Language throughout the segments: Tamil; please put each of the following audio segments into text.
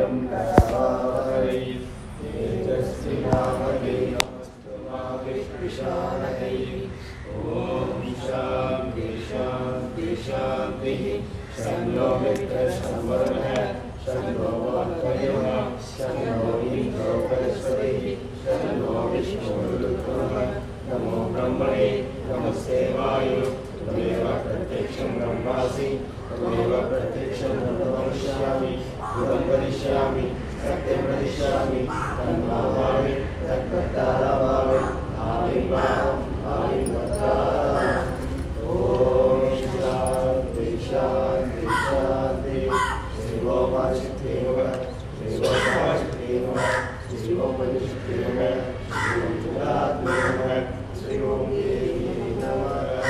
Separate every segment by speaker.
Speaker 1: वीर्यं करवावहै तेजस्विनामधीनमस्तु मा विद्विषावहै ॐ शान्ति शान्ति शान्तिः शन्नो मित्रशंवरुणः शन्नो वाक्पयोः शन्नो इन्द्रो बृहस्पतिः शन्नो विष्णुरुद्रः नमो ब्रह्मणे नमस्ते वायु त्वमेव प्रत्यक्षं ब्रह्मासि त्वमेव प्रत्यक्षं ब्रह्मविष्यामि बुधं वदिष्यामि सत्यं वदिष्यामि तन्मावामि तद्वत्तारावामि आदिं वाहम् आदिं वत्तारामि ॐ शान्ति शान्ति शान्ति शिवोपासित्येव शिवोपासित्येव शिवोपनिषत्तेव शिवोचुरात्मेव शिवों देवी नमः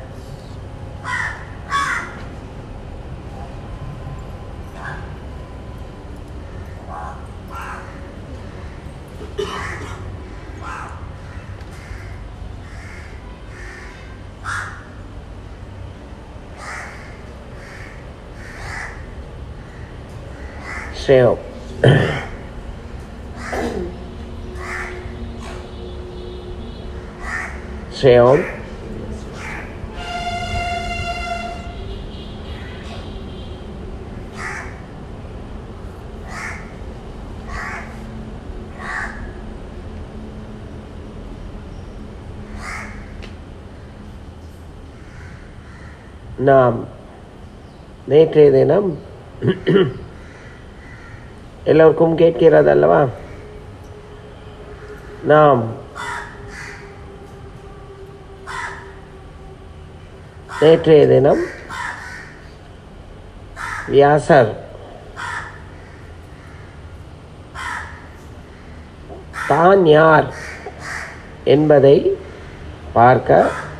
Speaker 2: Sale. Sale. நாம் நேற்றைய தினம் எல்லோருக்கும் கேட்கிறது அல்லவா நாம் நேற்றைய தினம் வியாசர் தான் யார் என்பதை பார்க்க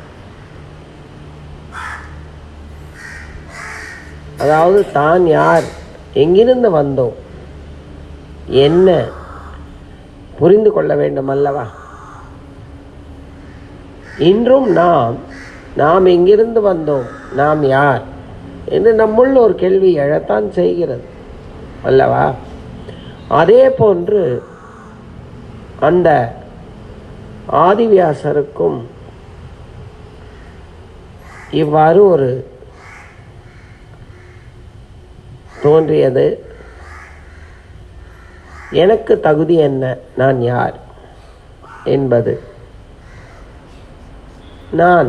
Speaker 2: அதாவது தான் யார் எங்கிருந்து வந்தோம் என்ன புரிந்து கொள்ள வேண்டும் அல்லவா இன்றும் நாம் நாம் எங்கிருந்து வந்தோம் நாம் யார் என்று நம்முள்ள ஒரு கேள்வி எழத்தான் செய்கிறது அல்லவா அதே போன்று அந்த ஆதிவியாசருக்கும் இவ்வாறு ஒரு தோன்றியது எனக்கு தகுதி என்ன நான் யார் என்பது நான்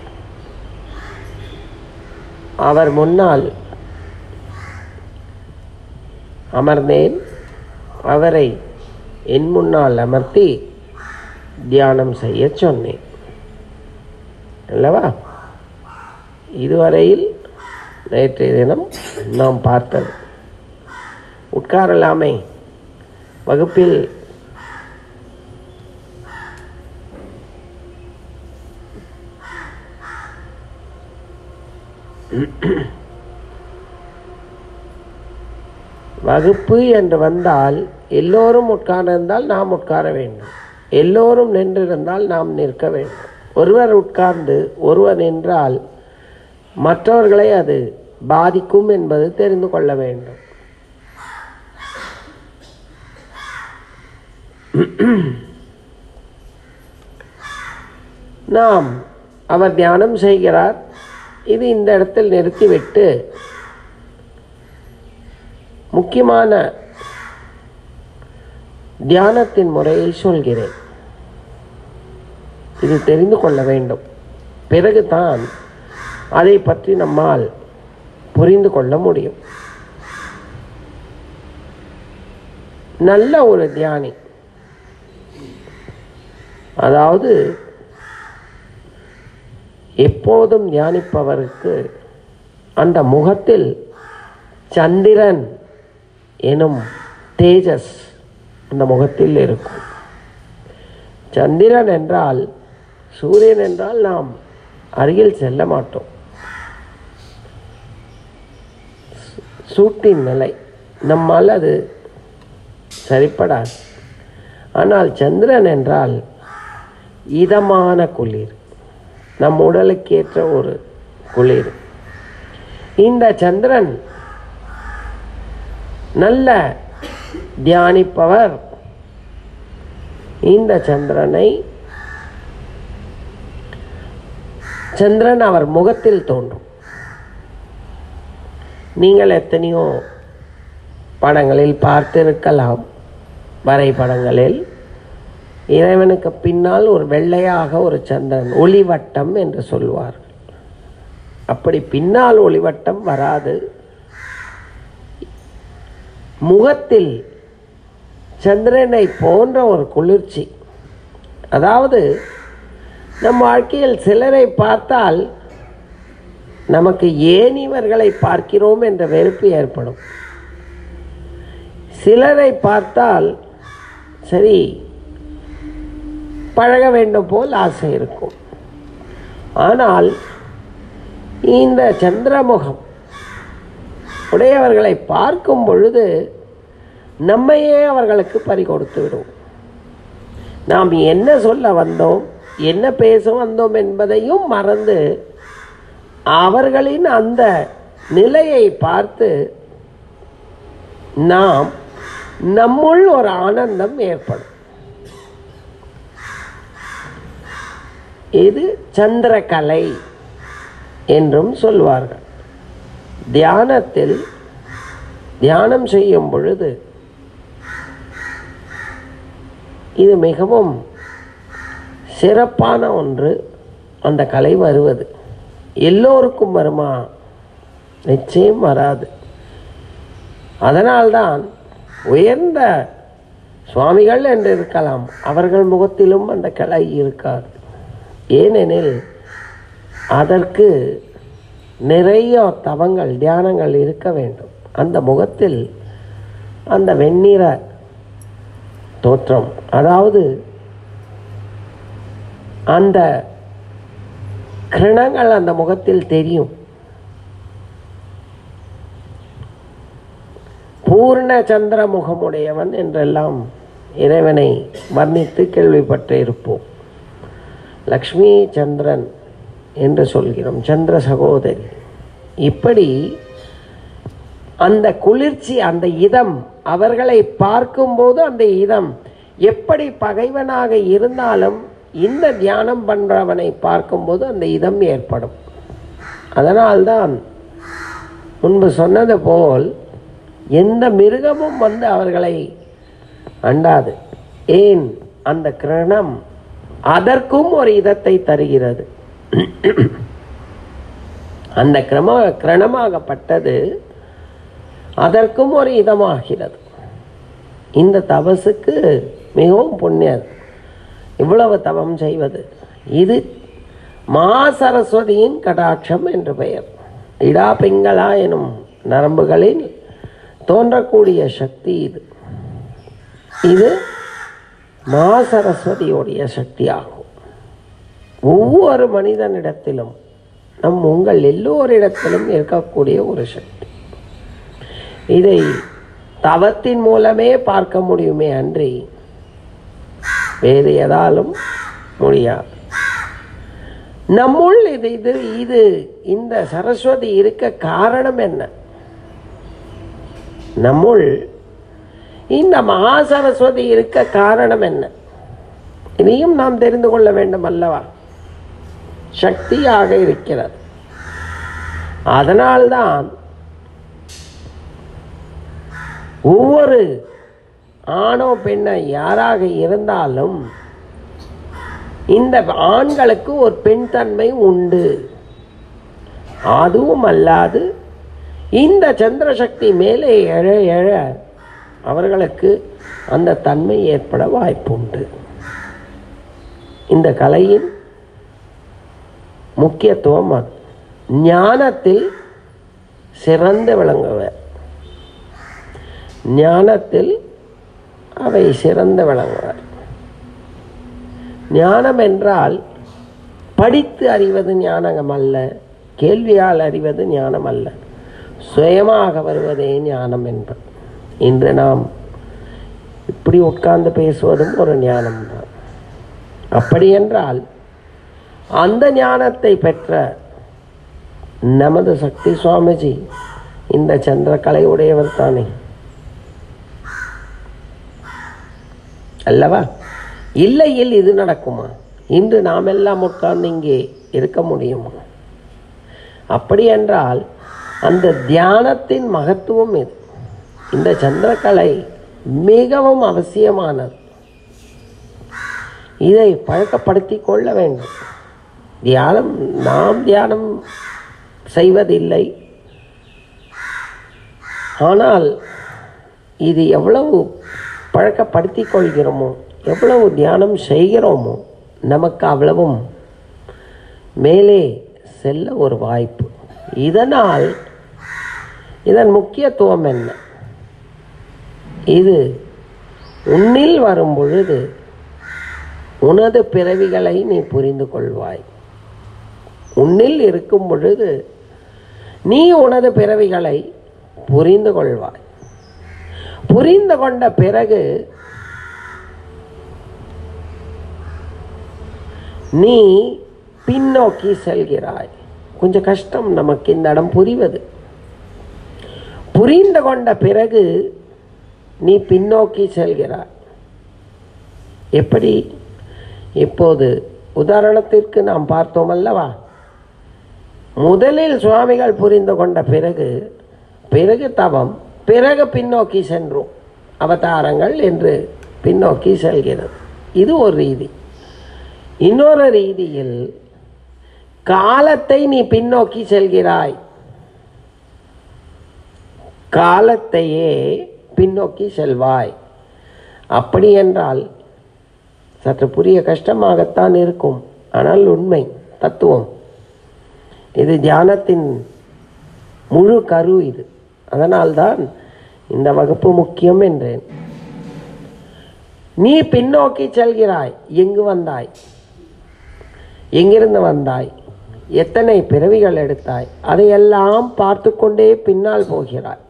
Speaker 2: அவர் முன்னால் அமர்ந்தேன் அவரை என் முன்னால் அமர்த்தி தியானம் செய்ய சொன்னேன் அல்லவா இதுவரையில் நேற்றைய தினம் நாம் பார்த்தது உட்காரலாமே வகுப்பில் வகுப்பு என்று வந்தால் எல்லோரும் உட்கார்ந்திருந்தால் நாம் உட்கார வேண்டும் எல்லோரும் நின்றிருந்தால் நாம் நிற்க வேண்டும் ஒருவர் உட்கார்ந்து ஒருவர் நின்றால் மற்றவர்களை அது பாதிக்கும் என்பது தெரிந்து கொள்ள வேண்டும் நாம் அவர் தியானம் செய்கிறார் இது இந்த இடத்தில் நிறுத்திவிட்டு முக்கியமான தியானத்தின் முறையை சொல்கிறேன் இது தெரிந்து கொள்ள வேண்டும் பிறகுதான் அதை பற்றி நம்மால் புரிந்து கொள்ள முடியும் நல்ல ஒரு தியானி அதாவது எப்போதும் தியானிப்பவருக்கு அந்த முகத்தில் சந்திரன் எனும் தேஜஸ் அந்த முகத்தில் இருக்கும் சந்திரன் என்றால் சூரியன் என்றால் நாம் அருகில் செல்ல மாட்டோம் சூ- சூட்டின் நிலை நம்மால் அது சரிப்படாது ஆனால் சந்திரன் என்றால் இதமான குளிர் நம் உடலுக்கேற்ற ஒரு குளிர் இந்த சந்திரன் நல்ல தியானிப்பவர் இந்த சந்திரனை சந்திரன் அவர் முகத்தில் தோன்றும் நீங்கள் எத்தனையோ படங்களில் பார்த்திருக்கலாம் வரைபடங்களில் இறைவனுக்கு பின்னால் ஒரு வெள்ளையாக ஒரு சந்திரன் ஒளிவட்டம் என்று சொல்வார்கள் அப்படி பின்னால் ஒளிவட்டம் வராது முகத்தில் சந்திரனை போன்ற ஒரு குளிர்ச்சி அதாவது நம் வாழ்க்கையில் சிலரை பார்த்தால் நமக்கு ஏன் இவர்களை பார்க்கிறோம் என்ற வெறுப்பு ஏற்படும் சிலரை பார்த்தால் சரி பழக வேண்டும் போல் ஆசை இருக்கும் ஆனால் இந்த சந்திரமுகம் உடையவர்களை பார்க்கும் பொழுது நம்மையே அவர்களுக்கு பறி கொடுத்து விடுவோம் நாம் என்ன சொல்ல வந்தோம் என்ன பேச வந்தோம் என்பதையும் மறந்து அவர்களின் அந்த நிலையை பார்த்து நாம் நம்முள் ஒரு ஆனந்தம் ஏற்படும் இது சந்திரகலை என்றும் சொல்வார்கள் தியானத்தில் தியானம் செய்யும் பொழுது இது மிகவும் சிறப்பான ஒன்று அந்த கலை வருவது எல்லோருக்கும் வருமா நிச்சயம் வராது அதனால்தான் உயர்ந்த சுவாமிகள் என்று இருக்கலாம் அவர்கள் முகத்திலும் அந்த கலை இருக்காது ஏனெனில் அதற்கு நிறைய தவங்கள் தியானங்கள் இருக்க வேண்டும் அந்த முகத்தில் அந்த வெண்ணிற தோற்றம் அதாவது அந்த கிரணங்கள் அந்த முகத்தில் தெரியும் பூர்ண சந்திர முகமுடையவன் என்றெல்லாம் இறைவனை வர்ணித்து கேள்விப்பட்டு இருப்போம் லக்ஷ்மி சந்திரன் என்று சொல்கிறோம் சந்திர சகோதரி இப்படி அந்த குளிர்ச்சி அந்த இதம் அவர்களை பார்க்கும்போது அந்த இதம் எப்படி பகைவனாக இருந்தாலும் இந்த தியானம் பண்றவனை பார்க்கும்போது அந்த இதம் ஏற்படும் அதனால்தான் முன்பு சொன்னது போல் எந்த மிருகமும் வந்து அவர்களை அண்டாது ஏன் அந்த கிரணம் அதற்கும் ஒரு இதத்தை தருகிறது அந்த கிரம கிரணமாகப்பட்டது அதற்கும் ஒரு இதமாகிறது இந்த தபசுக்கு மிகவும் புண்ணியம் இவ்வளவு தவம் செய்வது இது மா சரஸ்வதியின் கடாட்சம் என்று பெயர் இடா பிங்களா எனும் நரம்புகளில் தோன்றக்கூடிய சக்தி இது இது மா சரஸ்வதியுடைய சக்தியாகும் ஒவ்வொரு மனிதனிடத்திலும் நம் உங்கள் எல்லோரிடத்திலும் இருக்கக்கூடிய ஒரு சக்தி இதை தவத்தின் மூலமே பார்க்க முடியுமே அன்றி வேறு எதாலும் முடியாது நம்முள் இது இது இது இந்த சரஸ்வதி இருக்க காரணம் என்ன நம்முள் இந்த மகா சரஸ்வதி இருக்க காரணம் என்ன இதையும் நாம் தெரிந்து கொள்ள வேண்டும் அல்லவா சக்தியாக இருக்கிறது அதனால்தான் ஒவ்வொரு ஆணோ பெண்ணோ யாராக இருந்தாலும் இந்த ஆண்களுக்கு ஒரு பெண் தன்மை உண்டு அதுவும் அல்லாது இந்த சந்திரசக்தி மேலே எழ எழ அவர்களுக்கு அந்த தன்மை ஏற்பட வாய்ப்புண்டு இந்த கலையின் முக்கியத்துவம் அது ஞானத்தில் சிறந்து விளங்குவர் ஞானத்தில் அவை சிறந்து விளங்குவர் ஞானம் என்றால் படித்து அறிவது ஞானம் அல்ல கேள்வியால் அறிவது ஞானம் அல்ல சுயமாக வருவதே ஞானம் என்பது இன்று நாம் இப்படி உட்கார்ந்து பேசுவதும் ஒரு ஞானம்தான் அப்படி என்றால் அந்த ஞானத்தை பெற்ற நமது சக்தி சுவாமிஜி இந்த சந்திரகலை உடையவர் தானே அல்லவா இல்லையில் இது நடக்குமா இன்று நாம் எல்லாம் உட்கார்ந்து இங்கே இருக்க முடியுமா அப்படி என்றால் அந்த தியானத்தின் மகத்துவம் இது இந்த சந்திரக்கலை மிகவும் அவசியமானது இதை பழக்கப்படுத்தி கொள்ள வேண்டும் தியானம் நாம் தியானம் செய்வதில்லை ஆனால் இது எவ்வளவு பழக்கப்படுத்தி கொள்கிறோமோ எவ்வளவு தியானம் செய்கிறோமோ நமக்கு அவ்வளவும் மேலே செல்ல ஒரு வாய்ப்பு இதனால் இதன் முக்கியத்துவம் என்ன இது உன்னில் வரும் பொழுது உனது பிறவிகளை நீ புரிந்து கொள்வாய் உன்னில் இருக்கும் பொழுது நீ உனது பிறவிகளை புரிந்து கொள்வாய் புரிந்து கொண்ட பிறகு நீ பின்னோக்கி செல்கிறாய் கொஞ்சம் கஷ்டம் நமக்கு இந்த இடம் புரிவது புரிந்து கொண்ட பிறகு நீ பின்னோக்கி செல்கிறாய் எப்படி இப்போது உதாரணத்திற்கு நாம் பார்த்தோம் அல்லவா முதலில் சுவாமிகள் புரிந்து கொண்ட பிறகு பிறகு தவம் பிறகு பின்னோக்கி சென்றோம் அவதாரங்கள் என்று பின்னோக்கி செல்கிறது இது ஒரு ரீதி இன்னொரு ரீதியில் காலத்தை நீ பின்னோக்கி செல்கிறாய் காலத்தையே பின்னோக்கி செல்வாய் அப்படி என்றால் சற்று புரிய கஷ்டமாகத்தான் இருக்கும் ஆனால் உண்மை தத்துவம் இது தியானத்தின் முழு கரு இது அதனால்தான் இந்த வகுப்பு முக்கியம் என்றேன் நீ பின்னோக்கி செல்கிறாய் எங்கு வந்தாய் எங்கிருந்து வந்தாய் எத்தனை பிறவிகள் எடுத்தாய் அதையெல்லாம் பார்த்து கொண்டே பின்னால் போகிறாய்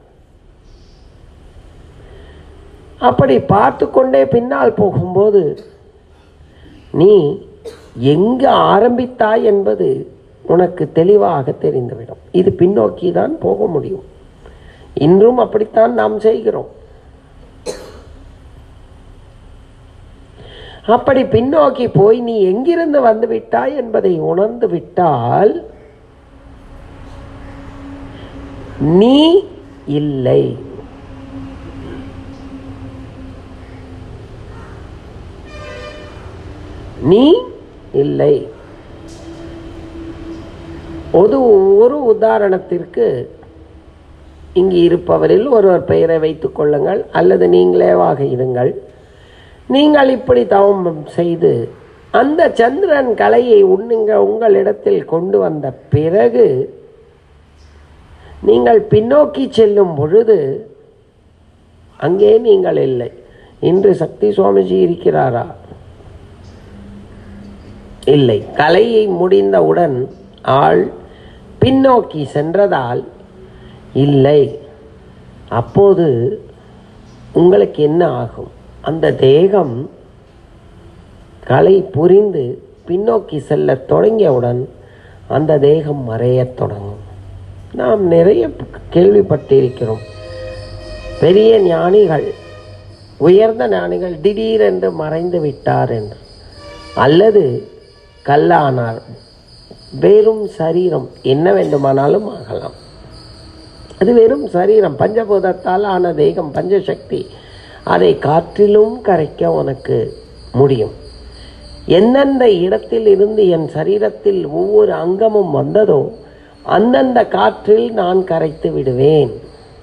Speaker 2: அப்படி பார்த்து கொண்டே பின்னால் போகும்போது நீ எங்கு ஆரம்பித்தாய் என்பது உனக்கு தெளிவாக தெரிந்துவிடும் இது பின்னோக்கி தான் போக முடியும் இன்றும் அப்படித்தான் நாம் செய்கிறோம் அப்படி பின்னோக்கி போய் நீ எங்கிருந்து வந்து விட்டாய் என்பதை உணர்ந்து விட்டால் நீ இல்லை நீ இல்லை ஒரு ஒரு உதாரணத்திற்கு இங்கு இருப்பவரில் ஒருவர் பெயரை வைத்துக் கொள்ளுங்கள் அல்லது நீங்களேவாக இருங்கள் நீங்கள் இப்படி தவம் செய்து அந்த சந்திரன் கலையை உன்னுங்க உங்களிடத்தில் கொண்டு வந்த பிறகு நீங்கள் பின்னோக்கி செல்லும் பொழுது அங்கே நீங்கள் இல்லை இன்று சக்தி சுவாமிஜி இருக்கிறாரா இல்லை கலையை முடிந்தவுடன் ஆள் பின்னோக்கி சென்றதால் இல்லை அப்போது உங்களுக்கு என்ன ஆகும் அந்த தேகம் கலை புரிந்து பின்னோக்கி செல்லத் தொடங்கியவுடன் அந்த தேகம் மறையத் தொடங்கும் நாம் நிறைய கேள்விப்பட்டிருக்கிறோம் பெரிய ஞானிகள் உயர்ந்த ஞானிகள் திடீரென்று மறைந்து விட்டார் என்று அல்லது கல்லானார் வெறும் சரீரம் என்ன வேண்டுமானாலும் ஆகலாம் அது வெறும் சரீரம் பஞ்சபூதத்தால் ஆன தேகம் பஞ்சசக்தி அதை காற்றிலும் கரைக்க உனக்கு முடியும் எந்தெந்த இடத்தில் இருந்து என் சரீரத்தில் ஒவ்வொரு அங்கமும் வந்ததோ அந்தந்த காற்றில் நான் கரைத்து விடுவேன்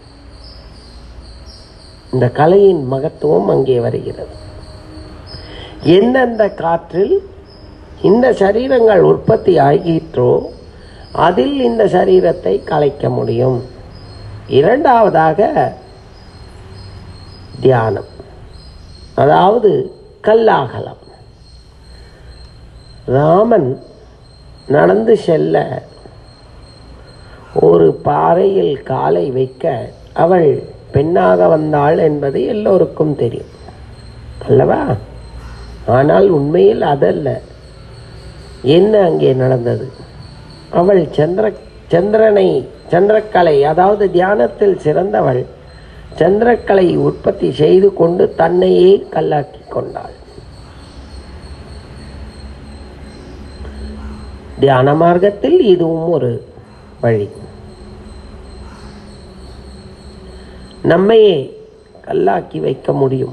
Speaker 2: இந்த கலையின் மகத்துவம் அங்கே வருகிறது எந்தெந்த காற்றில் இந்த சரீரங்கள் உற்பத்தி ஆகிற்றோ அதில் இந்த சரீரத்தை கலைக்க முடியும் இரண்டாவதாக தியானம் அதாவது கல்லாகலாம் ராமன் நடந்து செல்ல ஒரு பாறையில் காலை வைக்க அவள் பெண்ணாக வந்தாள் என்பது எல்லோருக்கும் தெரியும் அல்லவா ஆனால் உண்மையில் அதல்ல என்ன அங்கே நடந்தது அவள் சந்திர சந்திரனை சந்திரக்கலை அதாவது தியானத்தில் சிறந்தவள் சந்திரக்கலை உற்பத்தி செய்து கொண்டு தன்னையே கல்லாக்கி கொண்டாள் தியான மார்க்கத்தில் இதுவும் ஒரு வழி நம்மையே கல்லாக்கி வைக்க முடியும்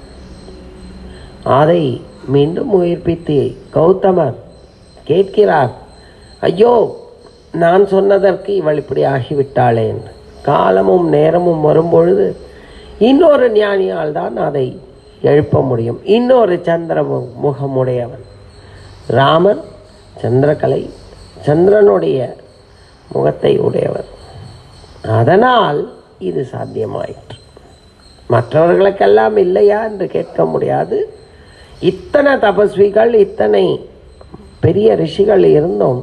Speaker 2: அதை மீண்டும் உயிர்ப்பித்து கௌதமர் கேட்கிறார் ஐயோ நான் சொன்னதற்கு இவள் இப்படி ஆகிவிட்டாளே என்று காலமும் நேரமும் வரும்பொழுது இன்னொரு ஞானியால் தான் அதை எழுப்ப முடியும் இன்னொரு சந்திர மு- முகமுடையவன் ராமர் சந்திரகலை சந்திரனுடைய முகத்தை உடையவர் அதனால் இது சாத்தியமாயிற்று மற்றவர்களுக்கெல்லாம் இல்லையா என்று கேட்க முடியாது இத்தனை தபஸ்விகள் இத்தனை பெரிய ரிஷிகள் இருந்தோம்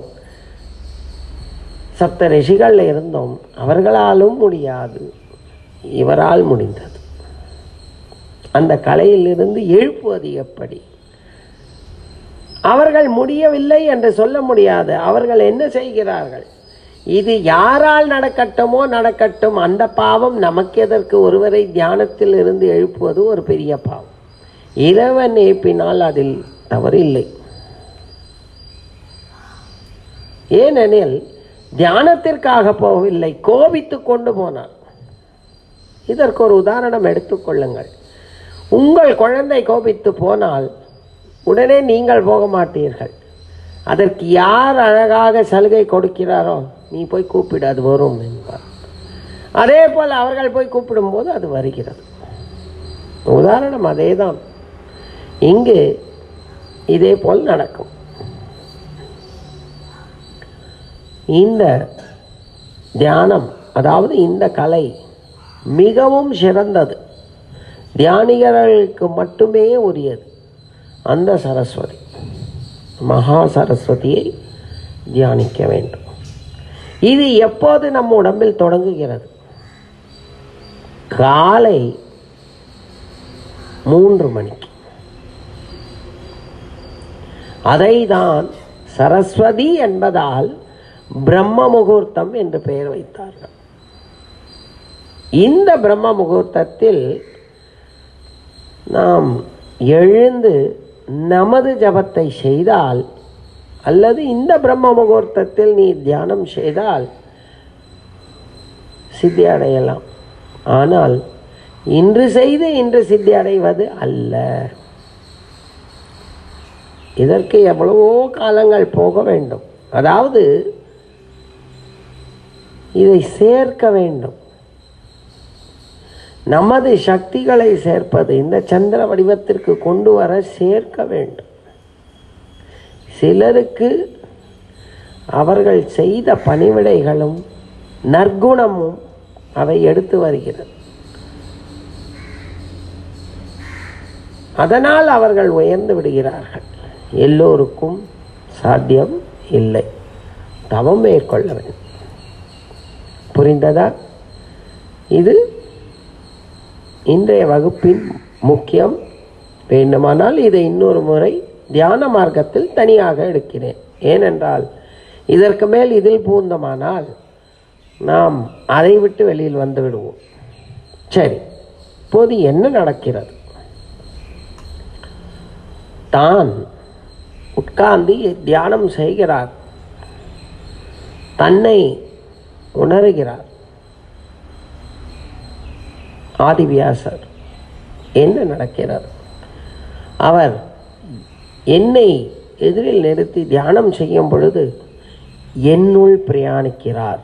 Speaker 2: சப்த ரிஷிகள் இருந்தோம் அவர்களாலும் முடியாது இவரால் முடிந்தது அந்த கலையிலிருந்து எழுப்புவது எப்படி அவர்கள் முடியவில்லை என்று சொல்ல முடியாது அவர்கள் என்ன செய்கிறார்கள் இது யாரால் நடக்கட்டுமோ நடக்கட்டும் அந்த பாவம் நமக்கு எதற்கு ஒருவரை தியானத்தில் இருந்து எழுப்புவது ஒரு பெரிய பாவம் இறைவன் ஏப்பினால் அதில் தவறில்லை ஏனெனில் தியானத்திற்காக போகவில்லை கோபித்து கொண்டு போனார் இதற்கு ஒரு உதாரணம் எடுத்துக்கொள்ளுங்கள் உங்கள் குழந்தை கோபித்து போனால் உடனே நீங்கள் போக மாட்டீர்கள் அதற்கு யார் அழகாக சலுகை கொடுக்கிறாரோ நீ போய் கூப்பிடு அது வரும் என்பார் அதே போல் அவர்கள் போய் கூப்பிடும்போது அது வருகிறது உதாரணம் அதேதான் இங்கு இதே போல் நடக்கும் இந்த தியானம் அதாவது இந்த கலை மிகவும் சிறந்தது தியானிகளுக்கு மட்டுமே உரியது அந்த சரஸ்வதி மகா சரஸ்வதியை தியானிக்க வேண்டும் இது எப்போது நம் உடம்பில் தொடங்குகிறது காலை மூன்று மணிக்கு அதை தான் சரஸ்வதி என்பதால் பிரம்ம முகூர்த்தம் என்று பெயர் வைத்தார்கள் இந்த பிரம்ம முகூர்த்தத்தில் நாம் எழுந்து நமது ஜபத்தை செய்தால் அல்லது இந்த பிரம்ம முகூர்த்தத்தில் நீ தியானம் செய்தால் சித்தி அடையலாம் ஆனால் இன்று செய்து இன்று சித்தி அடைவது அல்ல இதற்கு எவ்வளவோ காலங்கள் போக வேண்டும் அதாவது இதை சேர்க்க வேண்டும் நமது சக்திகளை சேர்ப்பது இந்த சந்திர வடிவத்திற்கு கொண்டு வர சேர்க்க வேண்டும் சிலருக்கு அவர்கள் செய்த பணிவிடைகளும் நற்குணமும் அவை எடுத்து வருகிறது அதனால் அவர்கள் உயர்ந்து விடுகிறார்கள் எல்லோருக்கும் சாத்தியம் இல்லை தவம் மேற்கொள்ள வேண்டும் புரிந்ததா இது இன்றைய வகுப்பின் முக்கியம் வேண்டுமானால் இதை இன்னொரு முறை தியான மார்க்கத்தில் தனியாக எடுக்கிறேன் ஏனென்றால் இதற்கு மேல் இதில் பூந்தமானால் நாம் அதை விட்டு வெளியில் வந்து விடுவோம் சரி இப்போது என்ன நடக்கிறது தான் உட்கார்ந்து தியானம் செய்கிறார் தன்னை உணர்கிறார் ஆதிவியாசர் என்ன நடக்கிறது அவர் என்னை எதிரில் நிறுத்தி தியானம் செய்யும் பொழுது என்னுள் பிரயாணிக்கிறார்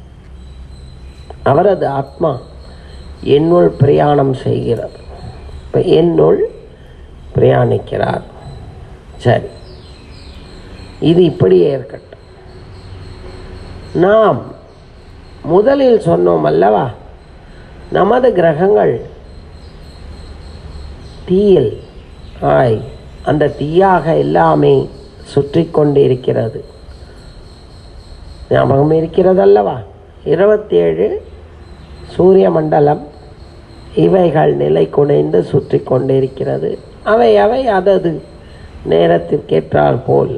Speaker 2: அவரது ஆத்மா என்னுள் பிரயாணம் செய்கிறது இப்ப என்னுள் பிரயாணிக்கிறார் சரி இது இப்படியே இருக்கட்டும் நாம் முதலில் சொன்னோம் அல்லவா நமது கிரகங்கள் தீயில் ஆய் அந்த தீயாக எல்லாமே சுற்றி கொண்டிருக்கிறது ஞாபகம் இருக்கிறது அல்லவா இருபத்தேழு சூரிய மண்டலம் இவைகள் நிலை குனைந்து சுற்றி கொண்டிருக்கிறது அவை அவை அதது நேரத்திற்கேற்றாற் போல்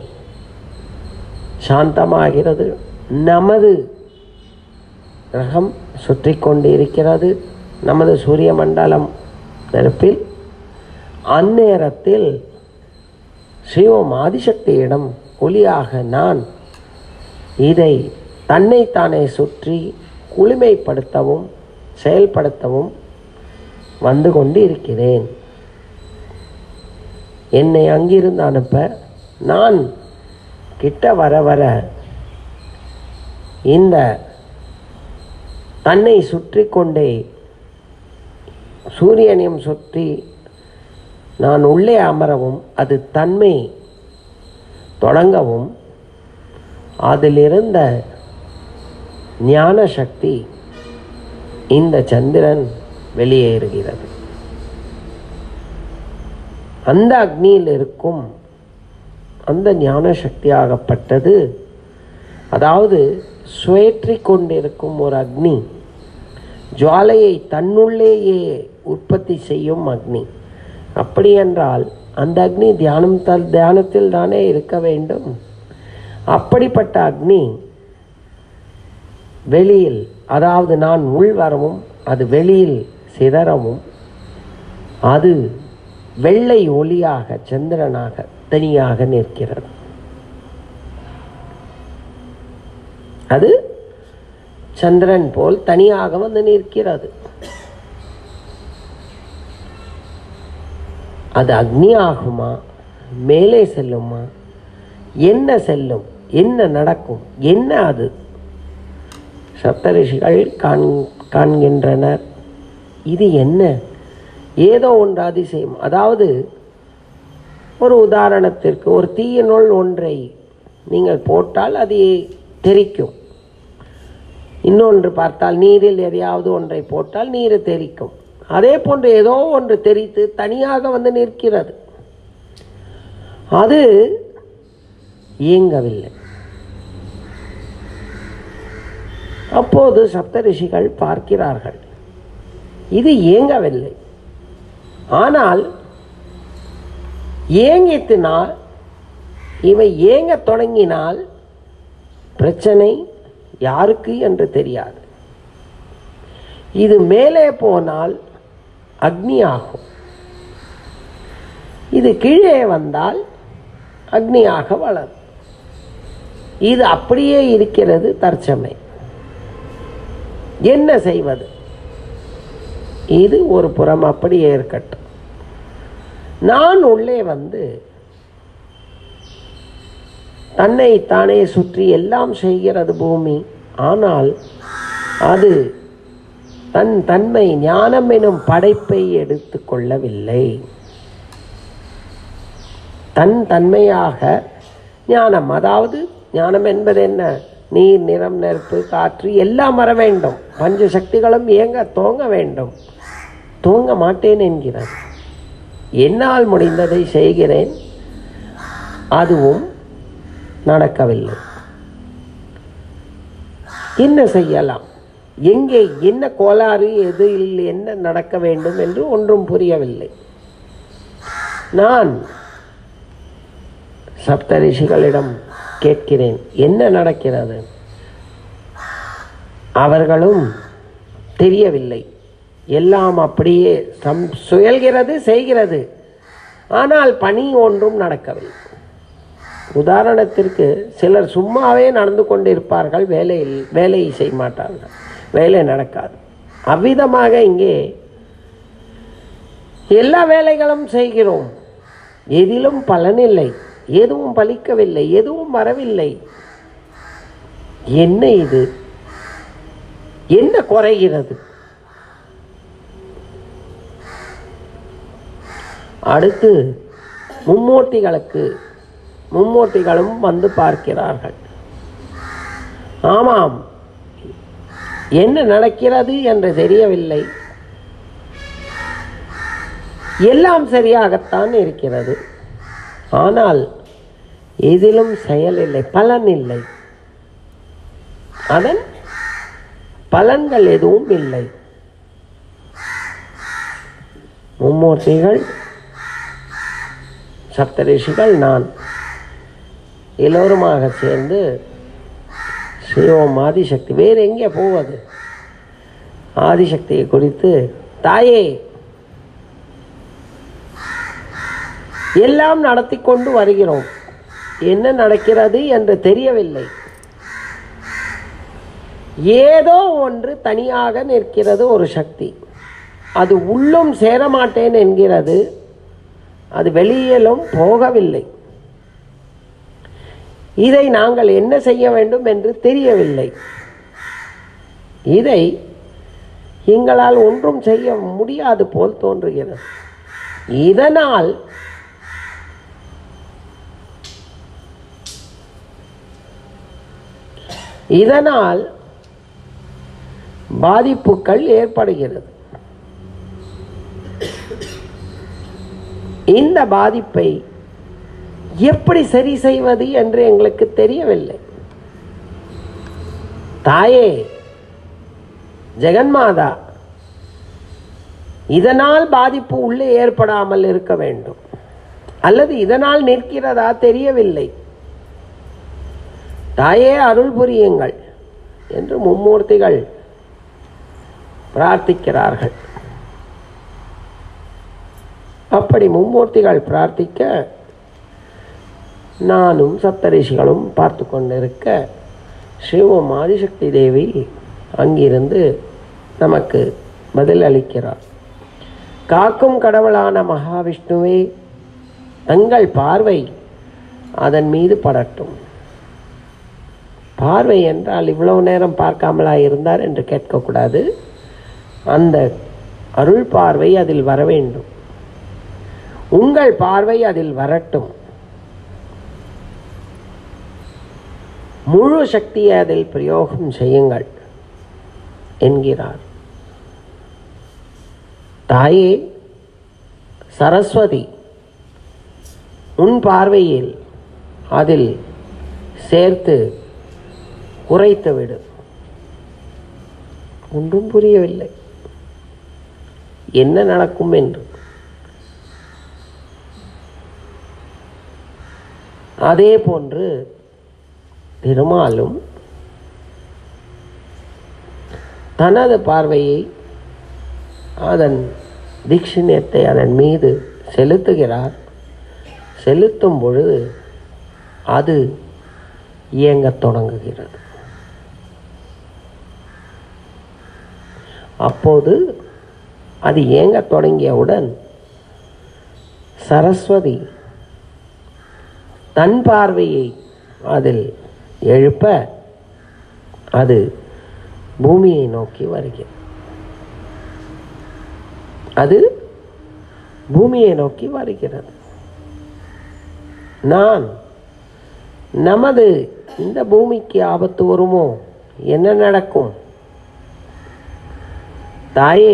Speaker 2: சாந்தமாகிறது நமது கிரகம் சுற்றி கொண்டிருக்கிறது நமது சூரிய மண்டலம் நெருப்பில் அந்நேரத்தில் சிவம் ஆதிசக்தியிடம் ஒளியாக நான் இதை தன்னைத்தானே சுற்றி குளுமைப்படுத்தவும் செயல்படுத்தவும் வந்து கொண்டு இருக்கிறேன் என்னை அங்கிருந்து அனுப்ப நான் கிட்ட வர வர இந்த தன்னை சுற்றி கொண்டே சூரியனையும் சுற்றி நான் உள்ளே அமரவும் அது தன்மை தொடங்கவும் அதிலிருந்த ஞான சக்தி இந்த சந்திரன் வெளியேறுகிறது அந்த அக்னியில் இருக்கும் அந்த ஞான சக்தியாகப்பட்டது அதாவது சுழற்றி கொண்டிருக்கும் ஒரு அக்னி ஜுவாலையை தன்னுள்ளேயே உற்பத்தி செய்யும் அக்னி அப்படி என்றால் அந்த அக்னி தியானம் தல் தியானத்தில் தானே இருக்க வேண்டும் அப்படிப்பட்ட அக்னி வெளியில் அதாவது நான் உள் வரவும் அது வெளியில் சிதறவும் அது வெள்ளை ஒளியாக சந்திரனாக தனியாக நிற்கிறது அது சந்திரன் போல் தனியாக வந்து நிற்கிறது அது அக்னி ஆகுமா மேலே செல்லுமா என்ன செல்லும் என்ன நடக்கும் என்ன அது சப்தரிஷிகள் காண் காண்கின்றனர் இது என்ன ஏதோ ஒன்று அதிசயம் அதாவது ஒரு உதாரணத்திற்கு ஒரு தீயினுள் ஒன்றை நீங்கள் போட்டால் அது தெரிக்கும் இன்னொன்று பார்த்தால் நீரில் எதையாவது ஒன்றை போட்டால் நீர் தெரிக்கும் அதே போன்று ஏதோ ஒன்று தெரித்து தனியாக வந்து நிற்கிறது அது இயங்கவில்லை அப்போது சப்தரிஷிகள் பார்க்கிறார்கள் இது இயங்கவில்லை ஆனால் ஏங்கித்தினால் இவை ஏங்க தொடங்கினால் பிரச்சனை யாருக்கு என்று தெரியாது இது மேலே போனால் அக்னி ஆகும் இது கீழே வந்தால் அக்னியாக வளரும் இது அப்படியே இருக்கிறது தற்சமை என்ன செய்வது இது ஒரு புறம் அப்படியே இருக்கட்டும் நான் உள்ளே வந்து தன்னை தானே சுற்றி எல்லாம் செய்கிறது பூமி ஆனால் அது தன் தன்மை ஞானம் எனும் படைப்பை எடுத்துக்கொள்ளவில்லை தன் தன்மையாக ஞானம் அதாவது ஞானம் என்பது என்ன நீர் நிறம் நெருப்பு காற்று எல்லாம் வர வேண்டும் பஞ்ச சக்திகளும் இயங்க தோங்க வேண்டும் தூங்க மாட்டேன் என்கிறது என்னால் முடிந்ததை செய்கிறேன் அதுவும் நடக்கவில்லை என்ன செய்யலாம் எங்கே என்ன கோளாறு எதில் என்ன நடக்க வேண்டும் என்று ஒன்றும் புரியவில்லை நான் சப்தரிஷிகளிடம் கேட்கிறேன் என்ன நடக்கிறது அவர்களும் தெரியவில்லை எல்லாம் அப்படியே சம் சுயல்கிறது செய்கிறது ஆனால் பணி ஒன்றும் நடக்கவில்லை உதாரணத்திற்கு சிலர் சும்மாவே நடந்து கொண்டிருப்பார்கள் வேலையில் வேலை செய்ய மாட்டார்கள் வேலை நடக்காது அவ்விதமாக இங்கே எல்லா வேலைகளும் செய்கிறோம் எதிலும் பலனில்லை எதுவும் பலிக்கவில்லை எதுவும் வரவில்லை என்ன இது என்ன குறைகிறது அடுத்து மும்மூர்த்திகளுக்கு மும்மூர்த்திகளும் வந்து பார்க்கிறார்கள் ஆமாம் என்ன நடக்கிறது என்று தெரியவில்லை எல்லாம் சரியாகத்தான் இருக்கிறது ஆனால் எதிலும் செயல் இல்லை பலன் இல்லை அதன் பலன்கள் எதுவும் இல்லை மும்மூர்த்திகள் சப்தரிஷிகள் நான் எல்லோருமாக சேர்ந்து சிவம் ஆதிசக்தி வேறு எங்கே போவது ஆதிசக்தியை குறித்து தாயே எல்லாம் நடத்தி கொண்டு வருகிறோம் என்ன நடக்கிறது என்று தெரியவில்லை ஏதோ ஒன்று தனியாக நிற்கிறது ஒரு சக்தி அது உள்ளும் சேரமாட்டேன் என்கிறது அது வெளியிலும் போகவில்லை இதை நாங்கள் என்ன செய்ய வேண்டும் என்று தெரியவில்லை இதை எங்களால் ஒன்றும் செய்ய முடியாது போல் தோன்றுகிறது இதனால் இதனால் பாதிப்புகள் ஏற்படுகிறது இந்த பாதிப்பை எப்படி சரி செய்வது என்று எங்களுக்கு தெரியவில்லை தாயே ஜெகன்மாதா இதனால் பாதிப்பு உள்ளே ஏற்படாமல் இருக்க வேண்டும் அல்லது இதனால் நிற்கிறதா தெரியவில்லை தாயே அருள் புரியுங்கள் என்று மும்மூர்த்திகள் பிரார்த்திக்கிறார்கள் அப்படி மும்மூர்த்திகள் பிரார்த்திக்க நானும் சப்தரிஷிகளும் பார்த்து கொண்டிருக்க ஸ்ரீமம் ஆதிசக்தி தேவி அங்கிருந்து நமக்கு பதில் அளிக்கிறார் காக்கும் கடவுளான மகாவிஷ்ணுவே தங்கள் பார்வை அதன் மீது படட்டும் பார்வை என்றால் இவ்வளவு நேரம் பார்க்காமலா இருந்தார் என்று கேட்கக்கூடாது அந்த அருள் பார்வை அதில் வர வேண்டும் உங்கள் பார்வை அதில் வரட்டும் முழு சக்தியை அதில் பிரயோகம் செய்யுங்கள் என்கிறார் தாயே சரஸ்வதி உன் பார்வையில் அதில் சேர்த்து குறைத்து விடு ஒன்றும் புரியவில்லை என்ன நடக்கும் என்று அதே போன்று திருமாலும் தனது பார்வையை அதன் தீட்சிணியத்தை அதன் மீது செலுத்துகிறார் செலுத்தும் பொழுது அது இயங்கத் தொடங்குகிறது அப்போது அது இயங்கத் தொடங்கியவுடன் சரஸ்வதி தன் பார்வையை அதில் எழுப்ப அது பூமியை நோக்கி வருகிறது அது பூமியை நோக்கி வருகிறது நான் நமது இந்த பூமிக்கு ஆபத்து வருமோ என்ன நடக்கும் தாயே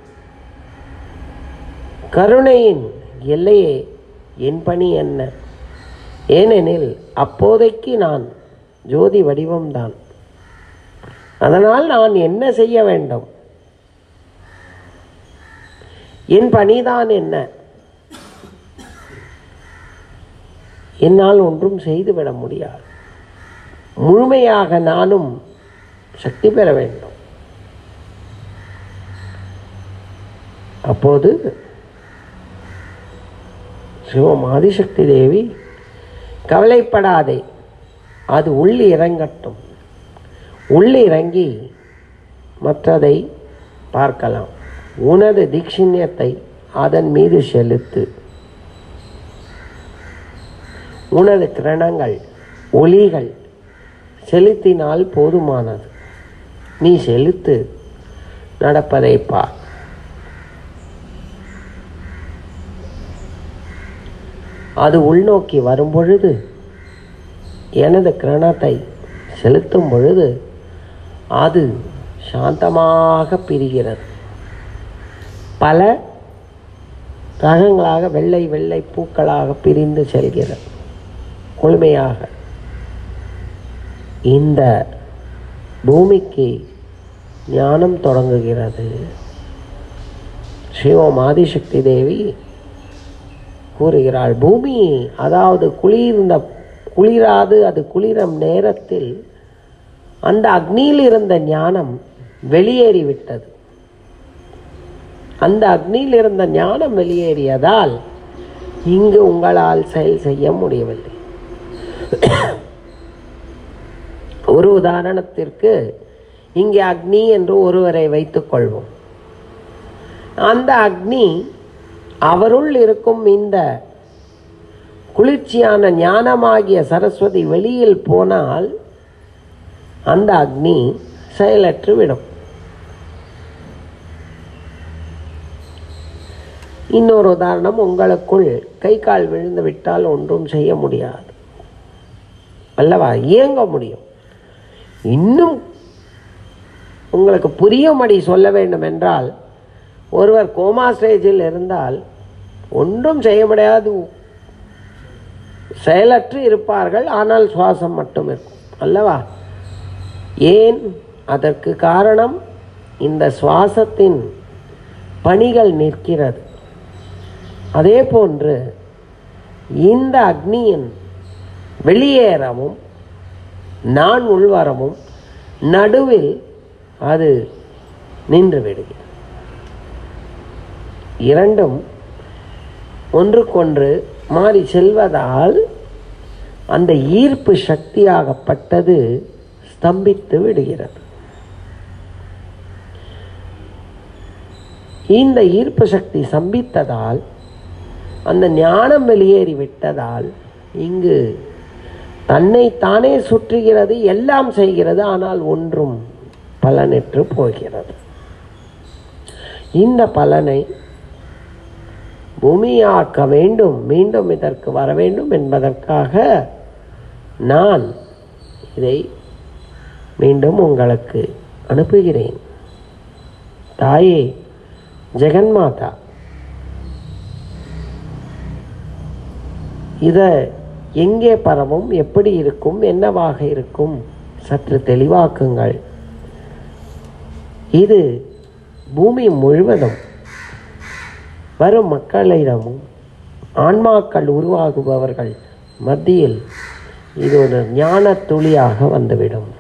Speaker 2: கருணையின் எல்லையே என் பணி என்ன ஏனெனில் அப்போதைக்கு நான் ஜோதி வடிவம்தான் அதனால் நான் என்ன செய்ய வேண்டும் என் பணிதான் என்ன என்னால் ஒன்றும் செய்துவிட முடியாது முழுமையாக நானும் சக்தி பெற வேண்டும் அப்போது சிவம் ஆதிசக்தி தேவி கவலைப்படாதே அது உள் இறங்கட்டும் உள் இறங்கி மற்றதை பார்க்கலாம் உனது தீட்சிணியத்தை அதன் மீது செலுத்து உனது கிரணங்கள் ஒளிகள் செலுத்தினால் போதுமானது நீ செலுத்து நடப்பதை பார் அது உள்நோக்கி வரும் பொழுது எனது கிரணத்தை செலுத்தும் பொழுது அது சாந்தமாக பிரிகிறது பல ரகங்களாக வெள்ளை வெள்ளை பூக்களாக பிரிந்து செல்கிறது முழுமையாக இந்த பூமிக்கு ஞானம் தொடங்குகிறது சிவம் ஆதிசக்தி தேவி கூறுகிறாள் பூமி அதாவது குளிர்ந்த குளிராது அது குளிரும் நேரத்தில் அந்த அக்னியில் இருந்த ஞானம் வெளியேறிவிட்டது அந்த அக்னியில் இருந்த ஞானம் வெளியேறியதால் இங்கு உங்களால் செயல் செய்ய முடியவில்லை ஒரு உதாரணத்திற்கு இங்கே அக்னி என்று ஒருவரை வைத்துக் கொள்வோம் அந்த அக்னி அவருள் இருக்கும் இந்த குளிர்ச்சியான ஞானமாகிய சரஸ்வதி வெளியில் போனால் அந்த அக்னி செயலற்று விடும் இன்னொரு உதாரணம் உங்களுக்குள் கை கால் விழுந்து விட்டால் ஒன்றும் செய்ய முடியாது அல்லவா இயங்க முடியும் இன்னும் உங்களுக்கு புரியும்படி சொல்ல வேண்டும் என்றால் ஒருவர் கோமா ஸ்டேஜில் இருந்தால் ஒன்றும் செய்ய முடியாது செயலற்று இருப்பார்கள் ஆனால் சுவாசம் மட்டும் இருக்கும் அல்லவா ஏன் அதற்கு காரணம் இந்த சுவாசத்தின் பணிகள் நிற்கிறது அதே போன்று இந்த அக்னியின் வெளியேறவும் நான் உள்வரவும் நடுவில் அது நின்று விடுகிறது இரண்டும் ஒன்றுக்கொன்று மாறி செல்வதால் அந்த ஈர்ப்பு சக்தியாகப்பட்டது ஸ்தம்பித்து விடுகிறது இந்த ஈர்ப்பு சக்தி சம்பித்ததால் அந்த ஞானம் வெளியேறி விட்டதால் இங்கு தன்னை தானே சுற்றுகிறது எல்லாம் செய்கிறது ஆனால் ஒன்றும் பலனற்று போகிறது இந்த பலனை பூமியாக்க வேண்டும் மீண்டும் இதற்கு வர வேண்டும் என்பதற்காக நான் இதை மீண்டும் உங்களுக்கு அனுப்புகிறேன் தாயே ஜெகன்மாதா இதை எங்கே பரவும் எப்படி இருக்கும் என்னவாக இருக்கும் சற்று தெளிவாக்குங்கள் இது பூமி முழுவதும் வரும் மக்களிடமும் ஆன்மாக்கள் உருவாகுபவர்கள் மத்தியில் இது ஒரு ஞான துளியாக வந்துவிடும்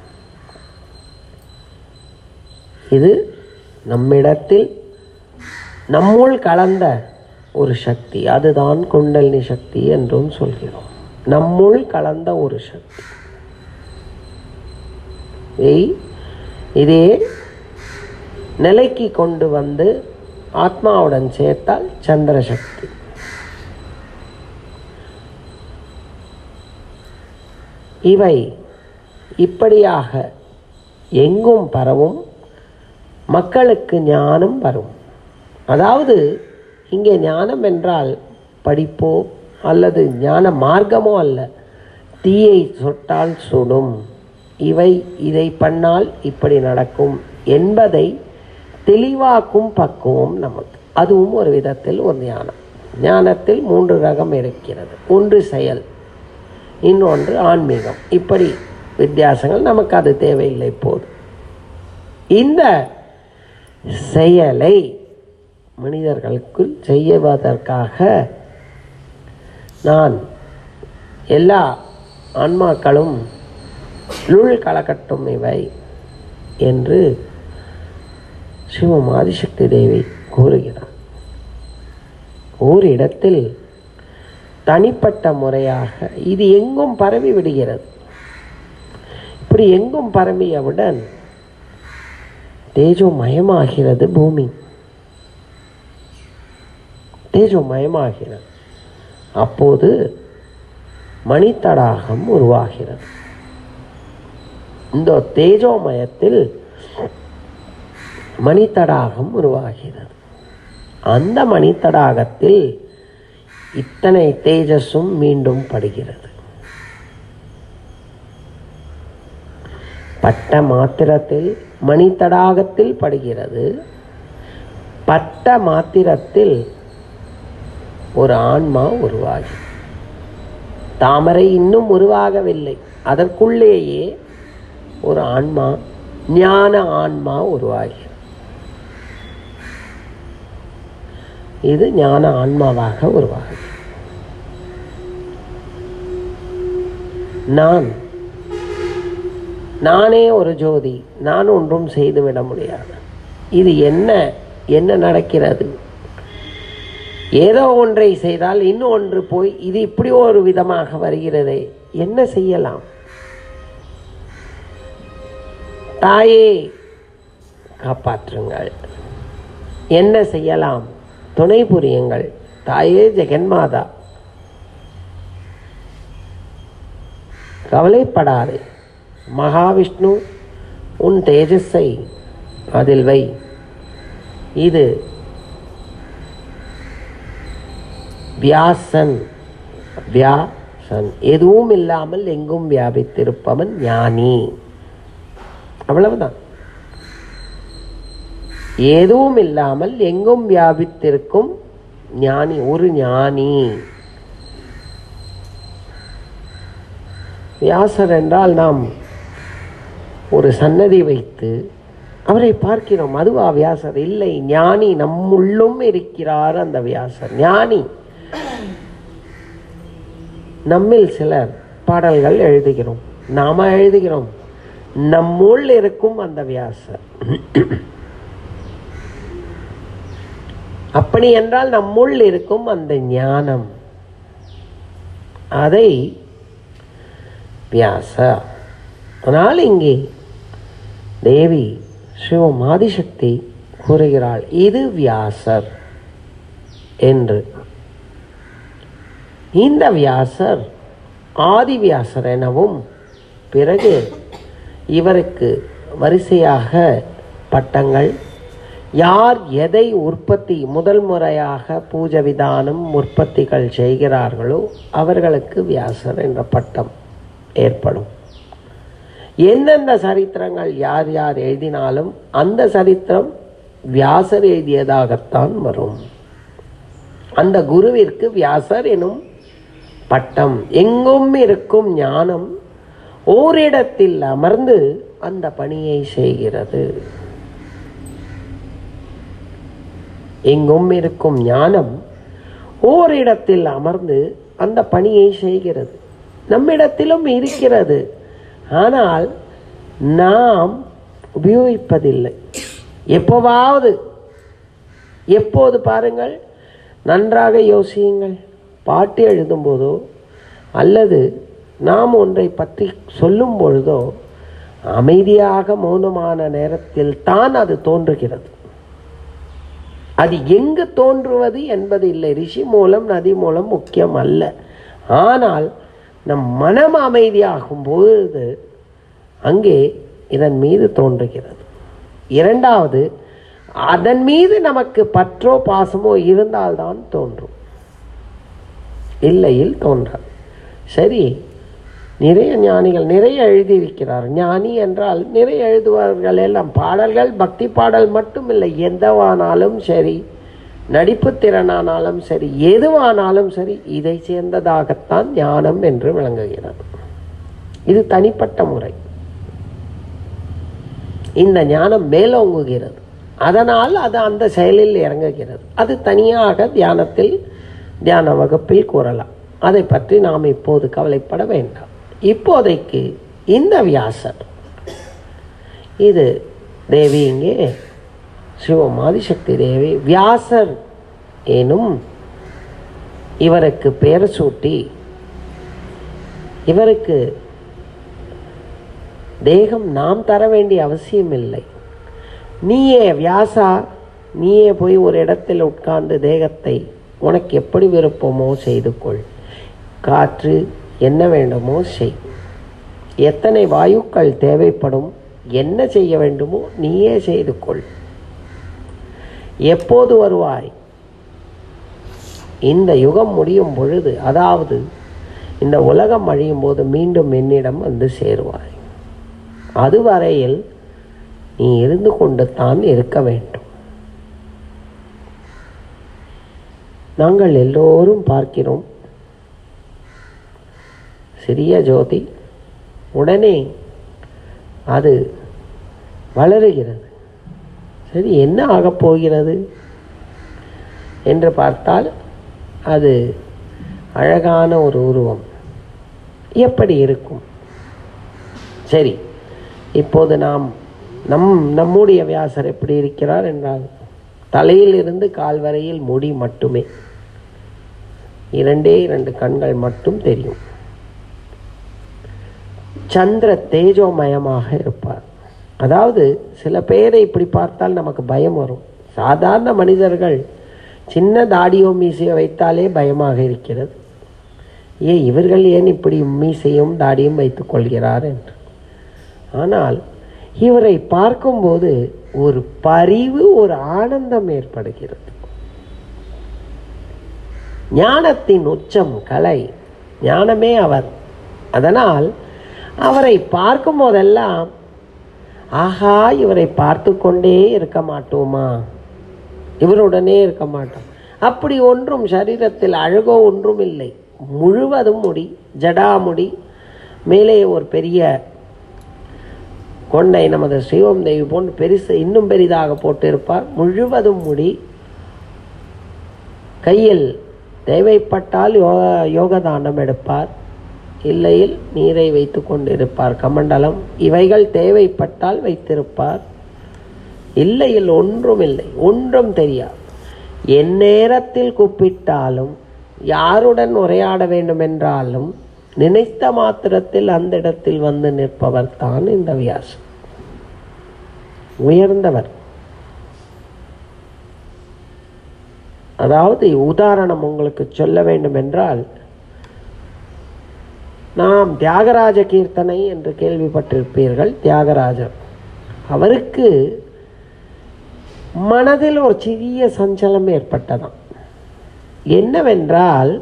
Speaker 2: இது நம்மிடத்தில் நம்முள் கலந்த ஒரு சக்தி அதுதான் குண்டலினி சக்தி என்றும் சொல்கிறோம் நம்முள் கலந்த ஒரு சக்தி இதை இதே நிலைக்கு கொண்டு வந்து ஆத்மாவுடன் சேர்த்தால் சந்திர சக்தி இவை இப்படியாக எங்கும் பரவும் மக்களுக்கு ஞானம் வரும் அதாவது இங்கே ஞானம் என்றால் படிப்போ அல்லது ஞான மார்க்கமோ அல்ல தீயை சொட்டால் சுடும் இவை இதை பண்ணால் இப்படி நடக்கும் என்பதை தெளிவாக்கும் பக்குவம் நமக்கு அதுவும் ஒரு விதத்தில் ஒரு ஞானம் ஞானத்தில் மூன்று ரகம் இருக்கிறது ஒன்று செயல் இன்னொன்று ஆன்மீகம் இப்படி வித்தியாசங்கள் நமக்கு அது தேவையில்லை போது இந்த செயலை மனிதர்களுக்குள் செய்வதற்காக நான் எல்லா ஆன்மாக்களும் லுள் கலக்கட்டும் இவை என்று சிவம் ஆதிசக்தி தேவி கூறுகிறார் ஓரிடத்தில் தனிப்பட்ட முறையாக இது எங்கும் பரவி விடுகிறது இப்படி எங்கும் பரவியவுடன் தேஜோமயமாகிறது பூமி தேஜோமயமாகிறது அப்போது மணித்தடாகம் உருவாகிறது இந்த தேஜோமயத்தில் மணித்தடாகம் உருவாகிறது அந்த மணித்தடாகத்தில் இத்தனை தேஜஸும் மீண்டும் படுகிறது பட்ட மாத்திரத்தில் மணித்தடாகத்தில் படுகிறது பட்ட மாத்திரத்தில் ஒரு ஆன்மா உருவாகி தாமரை இன்னும் உருவாகவில்லை அதற்குள்ளேயே ஒரு ஆன்மா ஞான ஆன்மா உருவாகி இது ஞான ஆன்மாவாக உருவாகுது நான் நானே ஒரு ஜோதி நான் ஒன்றும் செய்துவிட முடியாது இது என்ன என்ன நடக்கிறது ஏதோ ஒன்றை செய்தால் இன்னும் ஒன்று போய் இது இப்படி ஒரு விதமாக வருகிறதே என்ன செய்யலாம் தாயே காப்பாற்றுங்கள் என்ன செய்யலாம் துணை புரியுங்கள் தாயே ஜெகன்மாதா கவலைப்படாதே மகாவிஷ்ணு உன் தேஜஸை அதில் வை இது வியாசன் வியாசன் எதுவும் இல்லாமல் எங்கும் வியாபித்திருப்பவன் ஞானி அவ்வளவுதான் எதுவும் இல்லாமல் எங்கும் வியாபித்திருக்கும் ஞானி ஒரு ஞானி வியாசர் என்றால் நாம் ஒரு சன்னதி வைத்து அவரை பார்க்கிறோம் அதுவா வியாசர் இல்லை ஞானி நம்முள்ளும் இருக்கிறார் அந்த வியாசர் ஞானி நம்மில் சிலர் பாடல்கள் எழுதுகிறோம் நாம எழுதுகிறோம் நம்முள் இருக்கும் அந்த வியாசர் அப்படி என்றால் நம்முள் இருக்கும் அந்த ஞானம் அதை வியாச ஆனால் இங்கே தேவி சிவம் ஆதிசக்தி கூறுகிறாள் இது வியாசர் என்று இந்த வியாசர் ஆதி வியாசர் எனவும் பிறகு இவருக்கு வரிசையாக பட்டங்கள் யார் எதை உற்பத்தி முதல் முறையாக பூஜை விதானம் உற்பத்திகள் செய்கிறார்களோ அவர்களுக்கு வியாசர் என்ற பட்டம் ஏற்படும் எந்தெந்த சரித்திரங்கள் யார் யார் எழுதினாலும் அந்த சரித்திரம் வியாசர் எழுதியதாகத்தான் வரும் அந்த குருவிற்கு வியாசர் எனும் பட்டம் எங்கும் இருக்கும் ஞானம் ஓரிடத்தில் அமர்ந்து அந்த பணியை செய்கிறது எங்கும் இருக்கும் ஞானம் ஓரிடத்தில் அமர்ந்து அந்த பணியை செய்கிறது நம்மிடத்திலும் இருக்கிறது ஆனால் நாம் உபயோகிப்பதில்லை எப்போவாவது எப்போது பாருங்கள் நன்றாக யோசியுங்கள் பாட்டு எழுதும்போதோ அல்லது நாம் ஒன்றை பற்றி சொல்லும் பொழுதோ அமைதியாக மௌனமான நேரத்தில் தான் அது தோன்றுகிறது அது எங்கு தோன்றுவது என்பது இல்லை ரிஷி மூலம் நதி மூலம் முக்கியம் அல்ல ஆனால் நம் மனம் அமைதியாகும் பொழுது அங்கே இதன் மீது தோன்றுகிறது இரண்டாவது அதன் மீது நமக்கு பற்றோ பாசமோ இருந்தால்தான் தோன்றும் இல்லையில் தோன்றாது சரி நிறைய ஞானிகள் நிறைய எழுதியிருக்கிறார் ஞானி என்றால் நிறைய எழுதுவார்கள் எல்லாம் பாடல்கள் பக்தி பாடல் மட்டும் இல்லை எந்தவானாலும் சரி நடிப்பு திறனானாலும் சரி எதுவானாலும் சரி இதை சேர்ந்ததாகத்தான் ஞானம் என்று விளங்குகிறது இது தனிப்பட்ட முறை இந்த ஞானம் மேலோங்குகிறது அதனால் அது அந்த செயலில் இறங்குகிறது அது தனியாக தியானத்தில் தியான வகுப்பில் கூறலாம் அதை பற்றி நாம் இப்போது கவலைப்பட வேண்டாம் இப்போதைக்கு இந்த வியாசர் இது தேவி இங்கே சிவம் ஆதிசக்தி தேவி வியாசர் எனும் இவருக்கு பெயர் சூட்டி இவருக்கு தேகம் நாம் தர வேண்டிய அவசியம் இல்லை நீயே வியாசா நீயே போய் ஒரு இடத்தில் உட்கார்ந்து தேகத்தை உனக்கு எப்படி விருப்பமோ செய்து கொள் காற்று என்ன வேண்டுமோ செய் எத்தனை வாயுக்கள் தேவைப்படும் என்ன செய்ய வேண்டுமோ நீயே செய்து கொள் எப்போது வருவாய் இந்த யுகம் முடியும் பொழுது அதாவது இந்த உலகம் அழியும் போது மீண்டும் என்னிடம் வந்து சேருவாய் அதுவரையில் நீ இருந்து கொண்டு தான் இருக்க வேண்டும் நாங்கள் எல்லோரும் பார்க்கிறோம் சிறிய ஜோதி உடனே அது வளருகிறது சரி என்ன ஆகப் போகிறது என்று பார்த்தால் அது அழகான ஒரு உருவம் எப்படி இருக்கும் சரி இப்போது நாம் நம் நம்முடைய வியாசர் எப்படி இருக்கிறார் என்றால் தலையிலிருந்து கால் வரையில் முடி மட்டுமே இரண்டே இரண்டு கண்கள் மட்டும் தெரியும் சந்திர தேஜோமயமாக இருப்பார் அதாவது சில பேரை இப்படி பார்த்தால் நமக்கு பயம் வரும் சாதாரண மனிதர்கள் சின்ன தாடியோ மீசையோ வைத்தாலே பயமாக இருக்கிறது ஏன் இவர்கள் ஏன் இப்படி மீசையும் தாடியும் வைத்துக் கொள்கிறார் என்று ஆனால் இவரை பார்க்கும்போது ஒரு பரிவு ஒரு ஆனந்தம் ஏற்படுகிறது ஞானத்தின் உச்சம் கலை ஞானமே அவர் அதனால் அவரை பார்க்கும் போதெல்லாம் ஆஹா இவரை பார்த்து கொண்டே இருக்க மாட்டோமா இவருடனே இருக்க மாட்டோம் அப்படி ஒன்றும் சரீரத்தில் அழகோ ஒன்றும் இல்லை முழுவதும் முடி ஜடாமுடி மேலே ஒரு பெரிய கொண்டை நமது சிவம் தேவி போன்று பெருசு இன்னும் பெரிதாக போட்டிருப்பார் முழுவதும் முடி கையில் தேவைப்பட்டால் யோக யோகதானம் எடுப்பார் இல்லையில் நீரை வைத்து கொண்டிருப்பார் கமண்டலம் இவைகள் தேவைப்பட்டால் வைத்திருப்பார் இல்லையில் ஒன்றும் இல்லை ஒன்றும் தெரியாது எந்நேரத்தில் கூப்பிட்டாலும் யாருடன் உரையாட வேண்டும் என்றாலும் நினைத்த மாத்திரத்தில் அந்த இடத்தில் வந்து நிற்பவர் தான் இந்த வியாசர் உயர்ந்தவர் அதாவது உதாரணம் உங்களுக்கு சொல்ல வேண்டும் என்றால் நாம் தியாகராஜ கீர்த்தனை என்று கேள்விப்பட்டிருப்பீர்கள் தியாகராஜர் அவருக்கு மனதில் ஒரு சிறிய சஞ்சலம் ஏற்பட்டதாம் என்னவென்றால்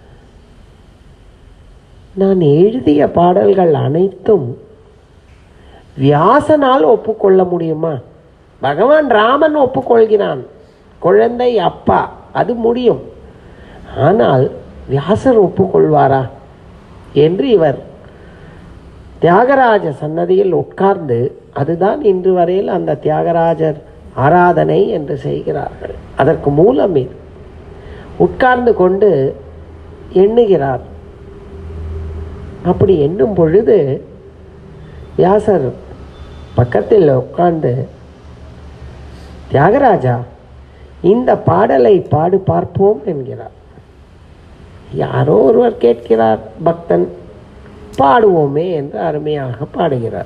Speaker 2: நான் எழுதிய பாடல்கள் அனைத்தும் வியாசனால் ஒப்புக்கொள்ள முடியுமா பகவான் ராமன் ஒப்புக்கொள்கிறான் குழந்தை அப்பா அது முடியும் ஆனால் வியாசர் ஒப்புக்கொள்வாரா என்று இவர் தியாகராஜ சன்னதியில் உட்கார்ந்து அதுதான் இன்று வரையில் அந்த தியாகராஜர் ஆராதனை என்று செய்கிறார்கள் அதற்கு மூலம் இது உட்கார்ந்து கொண்டு எண்ணுகிறார் அப்படி எண்ணும் பொழுது வியாசர் பக்கத்தில் உட்கார்ந்து தியாகராஜா இந்த பாடலை பாடு பார்ப்போம் என்கிறார் யாரோ ஒருவர் கேட்கிறார் பக்தன் பாடுவோமே என்று அருமையாக பாடுகிறார்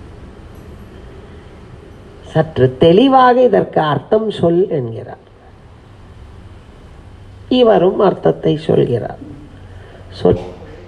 Speaker 2: சற்று தெளிவாக இதற்கு அர்த்தம் சொல் என்கிறார் இவரும் அர்த்தத்தை சொல்கிறார் சொல்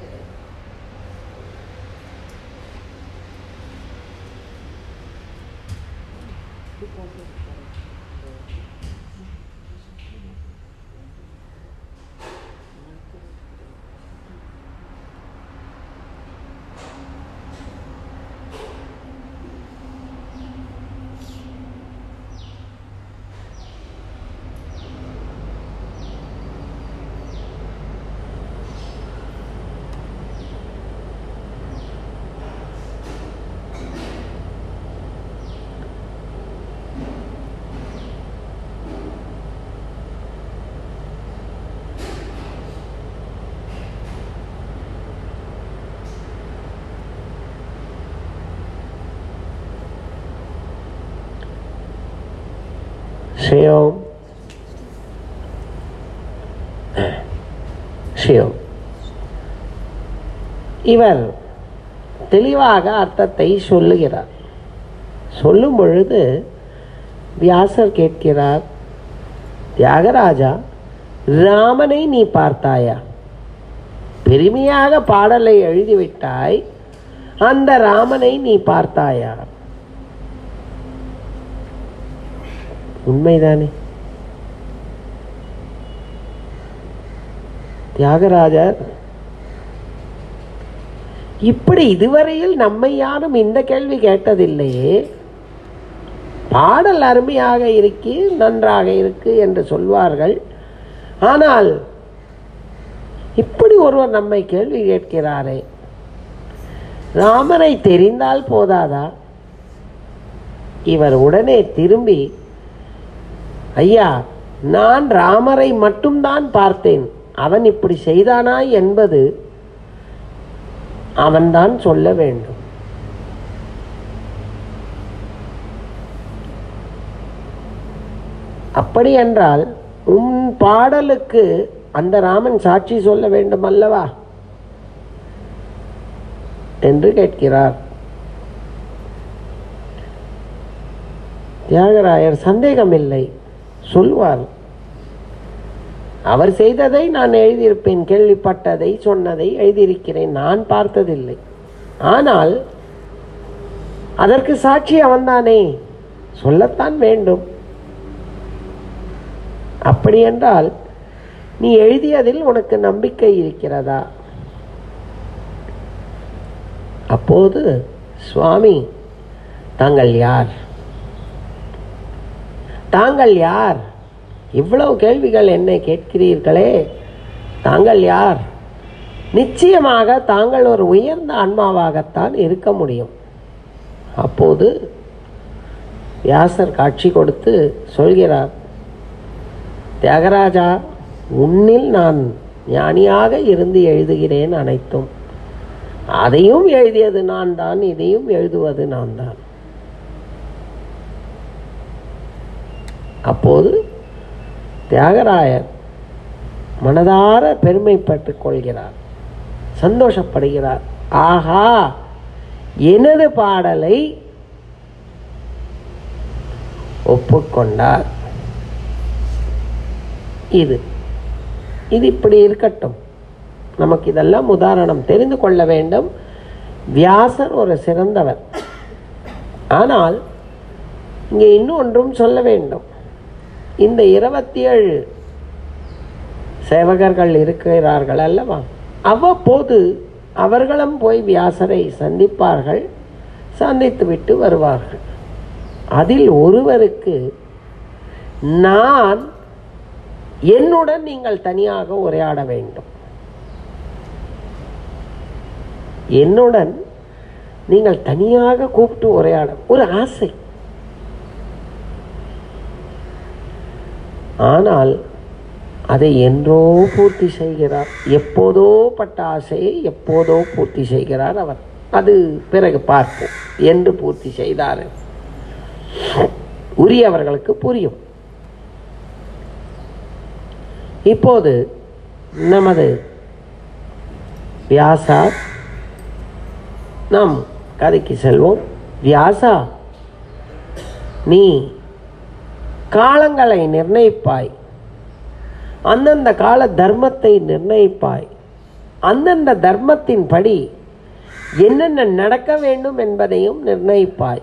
Speaker 2: சிவம் சிவம் இவர் தெளிவாக அர்த்தத்தை சொல்லுகிறார் சொல்லும் பொழுது வியாசர் கேட்கிறார் தியாகராஜா ராமனை நீ பார்த்தாயா பெருமையாக பாடலை எழுதிவிட்டாய் அந்த ராமனை நீ பார்த்தாயா உண்மைதானே தியாகராஜர் இப்படி இதுவரையில் நம்மை யாரும் இந்த கேள்வி கேட்டதில்லையே பாடல் அருமையாக இருக்கு நன்றாக இருக்கு என்று சொல்வார்கள் ஆனால் இப்படி ஒருவர் நம்மை கேள்வி கேட்கிறாரே ராமரை தெரிந்தால் போதாதா இவர் உடனே திரும்பி ஐயா நான் ராமரை மட்டும்தான் பார்த்தேன் அவன் இப்படி செய்தானா என்பது அவன்தான் சொல்ல வேண்டும் அப்படி என்றால் உன் பாடலுக்கு அந்த ராமன் சாட்சி சொல்ல வேண்டும் அல்லவா என்று கேட்கிறார் தியாகராயர் சந்தேகமில்லை சொல்வார் அவர் செய்ததை நான் எழுதியிருப்பேன் கேள்விப்பட்டதை சொன்னதை எழுதியிருக்கிறேன் நான் பார்த்ததில்லை ஆனால் அதற்கு சாட்சி அவன்தானே சொல்லத்தான் வேண்டும் அப்படி என்றால் நீ எழுதியதில் உனக்கு நம்பிக்கை இருக்கிறதா அப்போது சுவாமி தாங்கள் யார் தாங்கள் யார் இவ்வளவு கேள்விகள் என்னை கேட்கிறீர்களே தாங்கள் யார் நிச்சயமாக தாங்கள் ஒரு உயர்ந்த ஆன்மாவாகத்தான் இருக்க முடியும் அப்போது வியாசர் காட்சி கொடுத்து சொல்கிறார் தியாகராஜா உன்னில் நான் ஞானியாக இருந்து எழுதுகிறேன் அனைத்தும் அதையும் எழுதியது நான் தான் இதையும் எழுதுவது நான் தான் அப்போது தியாகராயர் மனதார பெருமைப்பட்டுக் கொள்கிறார் சந்தோஷப்படுகிறார் ஆஹா எனது பாடலை ஒப்புக்கொண்டார் இது இது இப்படி இருக்கட்டும் நமக்கு இதெல்லாம் உதாரணம் தெரிந்து கொள்ள வேண்டும் வியாசர் ஒரு சிறந்தவர் ஆனால் இங்கே இன்னொன்றும் சொல்ல வேண்டும் இந்த இருபத்தி ஏழு சேவகர்கள் இருக்கிறார்கள் அல்லவா அவ்வப்போது அவர்களும் போய் வியாசரை சந்திப்பார்கள் சந்தித்துவிட்டு வருவார்கள் அதில் ஒருவருக்கு நான் என்னுடன் நீங்கள் தனியாக உரையாட வேண்டும் என்னுடன் நீங்கள் தனியாக கூப்பிட்டு உரையாட ஒரு ஆசை ஆனால் அதை என்றோ பூர்த்தி செய்கிறார் எப்போதோ பட்ட ஆசையை எப்போதோ பூர்த்தி செய்கிறார் அவர் அது பிறகு பார்ப்போம் என்று பூர்த்தி செய்தார் உரியவர்களுக்கு புரியும் இப்போது நமது வியாசா நாம் கதைக்கு செல்வோம் வியாசா நீ காலங்களை நிர்ணயிப்பாய் அந்தந்த கால தர்மத்தை நிர்ணயிப்பாய் அந்தந்த தர்மத்தின் படி என்னென்ன நடக்க வேண்டும் என்பதையும் நிர்ணயிப்பாய்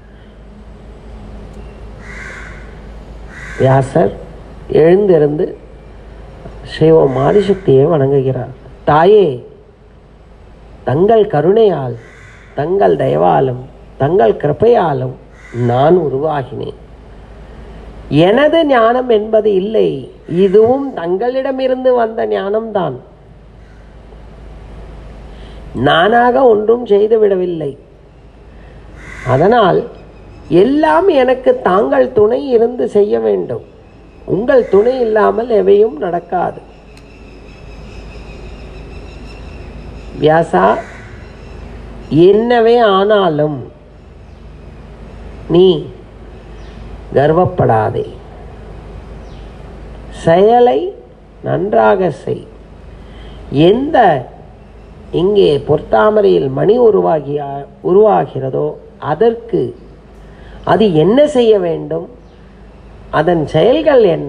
Speaker 2: வியாசர் எழுந்திருந்து சிவம் ஆதிசக்தியை வணங்குகிறார் தாயே தங்கள் கருணையால் தங்கள் தயவாலும் தங்கள் கிருப்பையாலும் நான் உருவாகினேன் எனது ஞானம் என்பது இல்லை இதுவும் தங்களிடமிருந்து வந்த ஞானம்தான் நானாக ஒன்றும் செய்துவிடவில்லை அதனால் எல்லாம் எனக்கு தாங்கள் துணை இருந்து செய்ய வேண்டும் உங்கள் துணை இல்லாமல் எவையும் நடக்காது வியாசா என்னவே ஆனாலும் நீ கர்வப்படாதே செயலை நன்றாக செய் எந்த இங்கே பொற்தாமரையில் மணி உருவாகிய உருவாகிறதோ அதற்கு அது என்ன செய்ய வேண்டும் அதன் செயல்கள் என்ன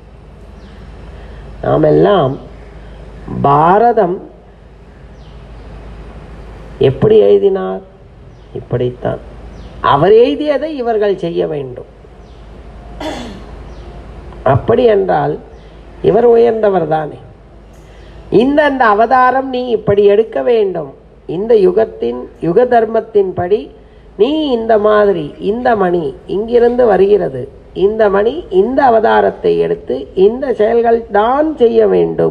Speaker 2: நாம் எல்லாம் பாரதம் எப்படி எழுதினார் இப்படித்தான் அவர் எழுதியதை இவர்கள் செய்ய வேண்டும் அப்படி என்றால் இவர் உயர்ந்தவர் தானே இந்த அந்த அவதாரம் நீ இப்படி எடுக்க வேண்டும் இந்த யுகத்தின் யுக தர்மத்தின் படி நீ இந்த மாதிரி இந்த மணி இங்கிருந்து வருகிறது இந்த மணி இந்த அவதாரத்தை எடுத்து இந்த செயல்கள் தான் செய்ய வேண்டும்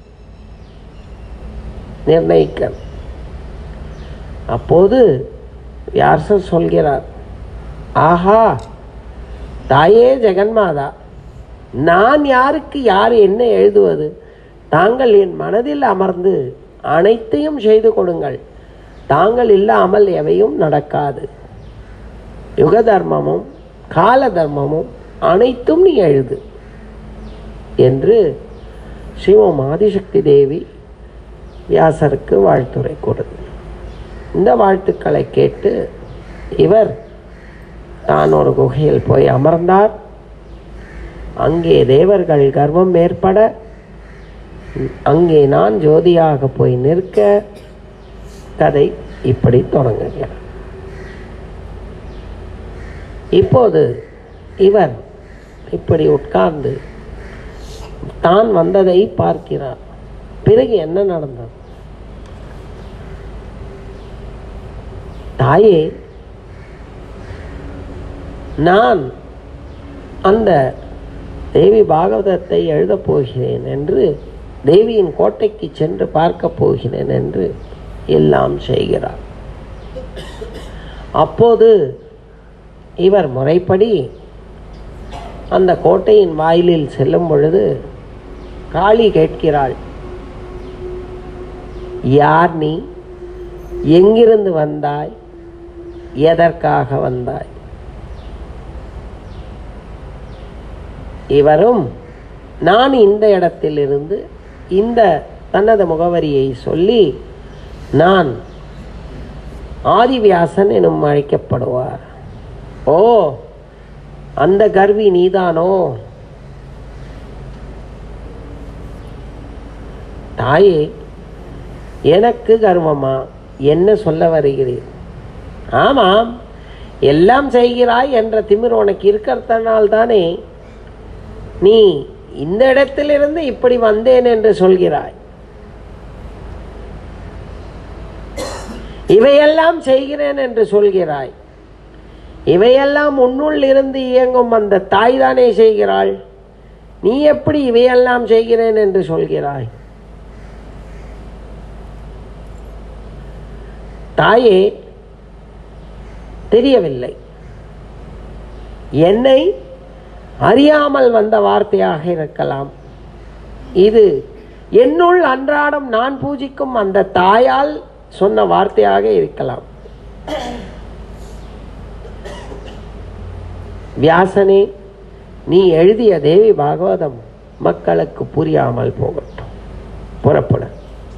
Speaker 2: நிர்ணயிக்க அப்போது வியாசர் சொல்கிறார் ஆஹா தாயே ஜெகன்மாதா நான் யாருக்கு யார் என்ன எழுதுவது தாங்கள் என் மனதில் அமர்ந்து அனைத்தையும் செய்து கொடுங்கள் தாங்கள் இல்லாமல் எவையும் நடக்காது யுக தர்மமும் கால தர்மமும் அனைத்தும் நீ எழுது என்று சிவம் ஆதிசக்தி தேவி வியாசருக்கு வாழ்த்துரை கொடுத்து இந்த வாழ்த்துக்களை கேட்டு இவர் தான் ஒரு குகையில் போய் அமர்ந்தார் அங்கே தேவர்கள் கர்வம் ஏற்பட அங்கே நான் ஜோதியாக போய் நிற்க கதை இப்படி தொடங்குகிறார் இப்போது இவர் இப்படி உட்கார்ந்து தான் வந்ததை பார்க்கிறார் பிறகு என்ன நடந்தது தாயே நான் அந்த தேவி பாகவதத்தை எழுதப் போகிறேன் என்று தேவியின் கோட்டைக்கு சென்று பார்க்கப் போகிறேன் என்று எல்லாம் செய்கிறார் அப்போது இவர் முறைப்படி அந்த கோட்டையின் வாயிலில் செல்லும் பொழுது காளி கேட்கிறாள் யார் நீ எங்கிருந்து வந்தாய் எதற்காக வந்தாய் இவரும் நான் இந்த இடத்திலிருந்து இந்த தனது முகவரியை சொல்லி நான் ஆதிவியாசன் எனும் அழைக்கப்படுவார் ஓ அந்த கர்வி நீதானோ தாயே எனக்கு கர்வமா என்ன சொல்ல வருகிறீர் ஆமாம் எல்லாம் செய்கிறாய் என்ற திமிர் உனக்கு இருக்கிறதுனால தானே நீ இந்த இடத்திலிருந்து இப்படி வந்தேன் என்று சொல்கிறாய் இவையெல்லாம் செய்கிறேன் என்று சொல்கிறாய் இவையெல்லாம் உன்னுள் இருந்து இயங்கும் அந்த தாய் தானே செய்கிறாள் நீ எப்படி இவையெல்லாம் செய்கிறேன் என்று சொல்கிறாய் தாயே தெரியவில்லை என்னை அறியாமல் வந்த வார்த்தையாக இருக்கலாம் இது என்னுள் அன்றாடம் நான் பூஜிக்கும் அந்த தாயால் சொன்ன வார்த்தையாக இருக்கலாம் வியாசனே நீ எழுதிய தேவி பாகவதம் மக்களுக்கு புரியாமல் போகட்டும் புறப்படு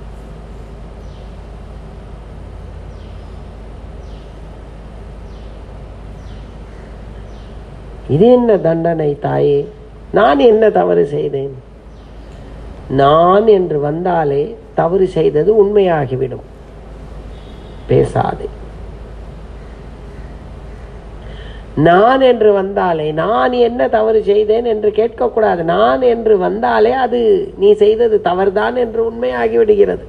Speaker 2: இது என்ன தண்டனை தாயே நான் என்ன தவறு செய்தேன் நான் என்று வந்தாலே தவறு செய்தது உண்மையாகிவிடும் பேசாதே நான் என்று வந்தாலே நான் என்ன தவறு செய்தேன் என்று கேட்கக்கூடாது நான் என்று வந்தாலே அது நீ செய்தது தவறுதான் என்று உண்மையாகிவிடுகிறது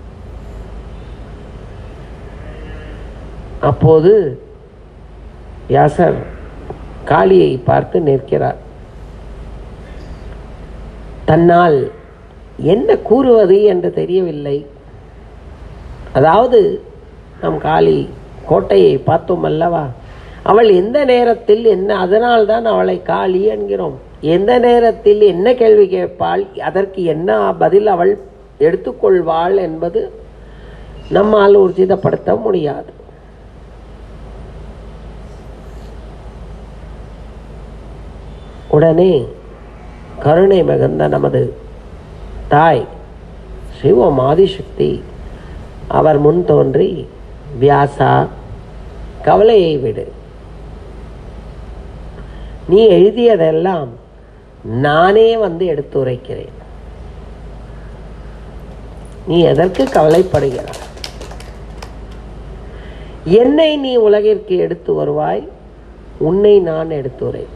Speaker 2: அப்போது வியாசர் காளியை பார்த்து நிற்கிறார் தன்னால் என்ன கூறுவது என்று தெரியவில்லை அதாவது நம் காளி கோட்டையை பார்த்தோம் அல்லவா அவள் எந்த நேரத்தில் என்ன அதனால்தான் அவளை காளி என்கிறோம் எந்த நேரத்தில் என்ன கேள்வி கேட்பாள் அதற்கு என்ன பதில் அவள் எடுத்துக்கொள்வாள் என்பது நம்மால் ஊர்ஜிதப்படுத்த முடியாது உடனே கருணை மிகுந்த நமது தாய் சிவம் ஆதிசக்தி அவர் முன் தோன்றி வியாசா கவலையை விடு நீ எழுதியதெல்லாம் நானே வந்து எடுத்துரைக்கிறேன் நீ எதற்கு கவலைப்படுகிறாய் என்னை நீ உலகிற்கு எடுத்து வருவாய் உன்னை நான் எடுத்துரைப்பேன்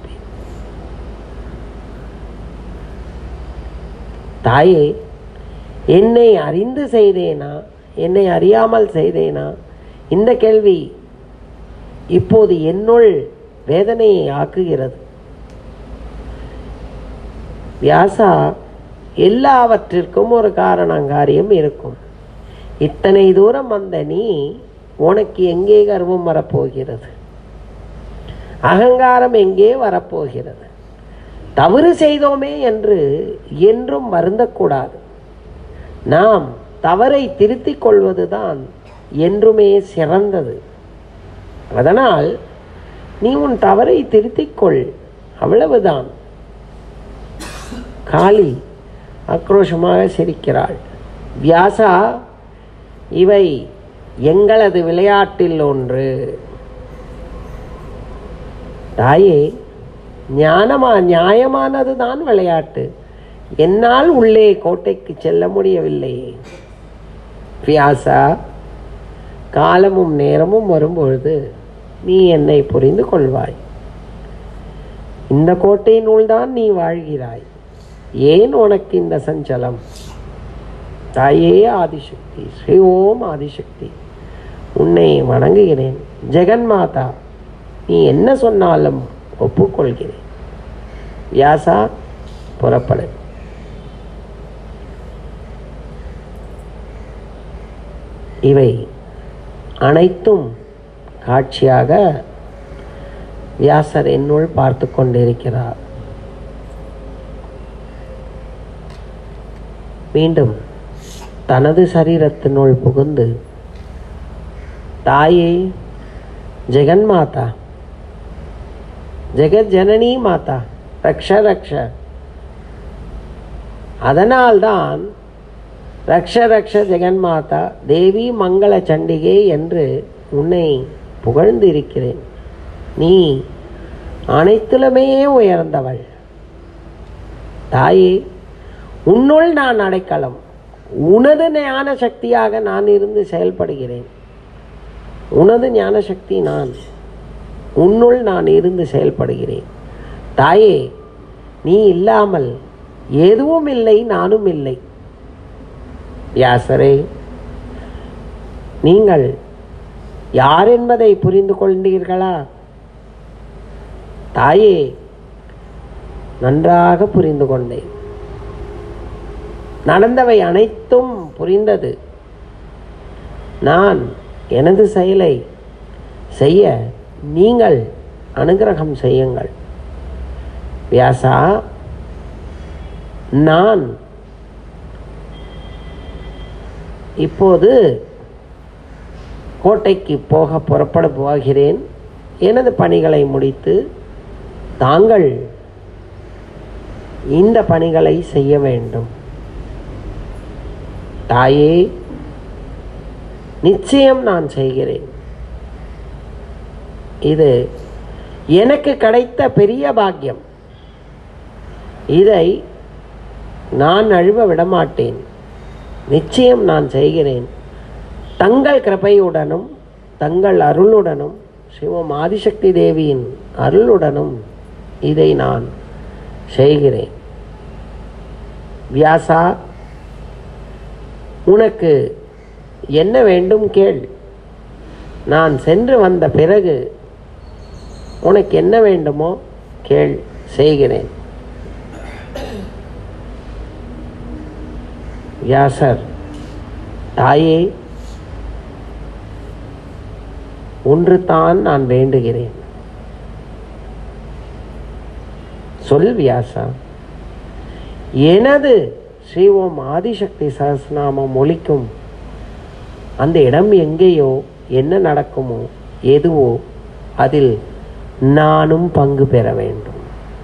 Speaker 2: தாயே என்னை அறிந்து செய்தேனா என்னை அறியாமல் செய்தேனா இந்த கேள்வி இப்போது என்னுள் வேதனையை ஆக்குகிறது வியாசா எல்லாவற்றிற்கும் ஒரு காரணங்காரியம் இருக்கும் இத்தனை தூரம் வந்த நீ உனக்கு எங்கே கர்வம் வரப்போகிறது அகங்காரம் எங்கே வரப்போகிறது தவறு செய்தோமே என்று என்றும் வருந்தக்கூடாது நாம் தவறை திருத்திக் கொள்வதுதான் என்றுமே சிறந்தது அதனால் நீ உன் தவறை திருத்திக் கொள் அவ்வளவுதான் காளி ஆக்ரோஷமாக சிரிக்கிறாள் வியாசா இவை எங்களது விளையாட்டில் ஒன்று தாயே ஞானமா நியாயமானது தான் விளையாட்டு என்னால் உள்ளே கோட்டைக்கு செல்ல முடியவில்லை வியாசா காலமும் நேரமும் வரும்பொழுது நீ என்னை புரிந்து கொள்வாய் இந்த கோட்டையினுள் தான் நீ வாழ்கிறாய் ஏன் உனக்கு இந்த சஞ்சலம் தாயே ஆதிசக்தி ஸ்ரீ ஓம் ஆதிசக்தி உன்னை வணங்குகிறேன் ஜெகன்மாதா நீ என்ன சொன்னாலும் ஒப்புக்கொள்கிறேன் வியாசா புறப்படு இவை அனைத்தும் காட்சியாக வியாசர் என்னுள் பார்த்து கொண்டிருக்கிறார் மீண்டும் தனது சரீரத்தினுள் புகுந்து தாயே ஜெகன்மாதா ஜெகத் ஜனனி மாதா ரக்ஷ ரக்ஷ அதனால்தான் ரக்ஷ ரக்ஷ ஜெகன்மாதா தேவி மங்கள சண்டிகை என்று உன்னை புகழ்ந்து இருக்கிறேன் நீ அனைத்திலுமே உயர்ந்தவள் தாயே உன்னுள் நான் அடைக்கலம் உனது ஞான சக்தியாக நான் இருந்து செயல்படுகிறேன் உனது ஞான சக்தி நான் உன்னுள் நான் இருந்து செயல்படுகிறேன் தாயே நீ இல்லாமல் எதுவும் இல்லை நானும் இல்லை வியாசரே நீங்கள் யார் என்பதை புரிந்து கொண்டீர்களா தாயே நன்றாக புரிந்து கொண்டேன் நடந்தவை அனைத்தும் புரிந்தது நான் எனது செயலை செய்ய நீங்கள் அனுகிரகம் செய்யுங்கள் வியாசா நான் இப்போது கோட்டைக்கு போக புறப்பட போகிறேன் எனது பணிகளை முடித்து தாங்கள் இந்த பணிகளை செய்ய வேண்டும் தாயே நிச்சயம் நான் செய்கிறேன் இது எனக்கு கிடைத்த பெரிய பாக்கியம் இதை நான் அழுவ விடமாட்டேன் நிச்சயம் நான் செய்கிறேன் தங்கள் கிருபையுடனும் தங்கள் அருளுடனும் சிவம் ஆதிசக்தி தேவியின் அருளுடனும் இதை நான் செய்கிறேன் வியாசா உனக்கு என்ன வேண்டும் கேள் நான் சென்று வந்த பிறகு உனக்கு என்ன வேண்டுமோ கேள் செய்கிறேன் வியாசர் தாயே ஒன்று தான் நான் வேண்டுகிறேன் சொல் வியாசா எனது ஸ்ரீ ஓம் ஆதிசக்தி சஹஸ்ரநாமம் ஒலிக்கும் அந்த இடம் எங்கேயோ என்ன நடக்குமோ எதுவோ அதில் நானும் பங்கு பெற வேண்டும்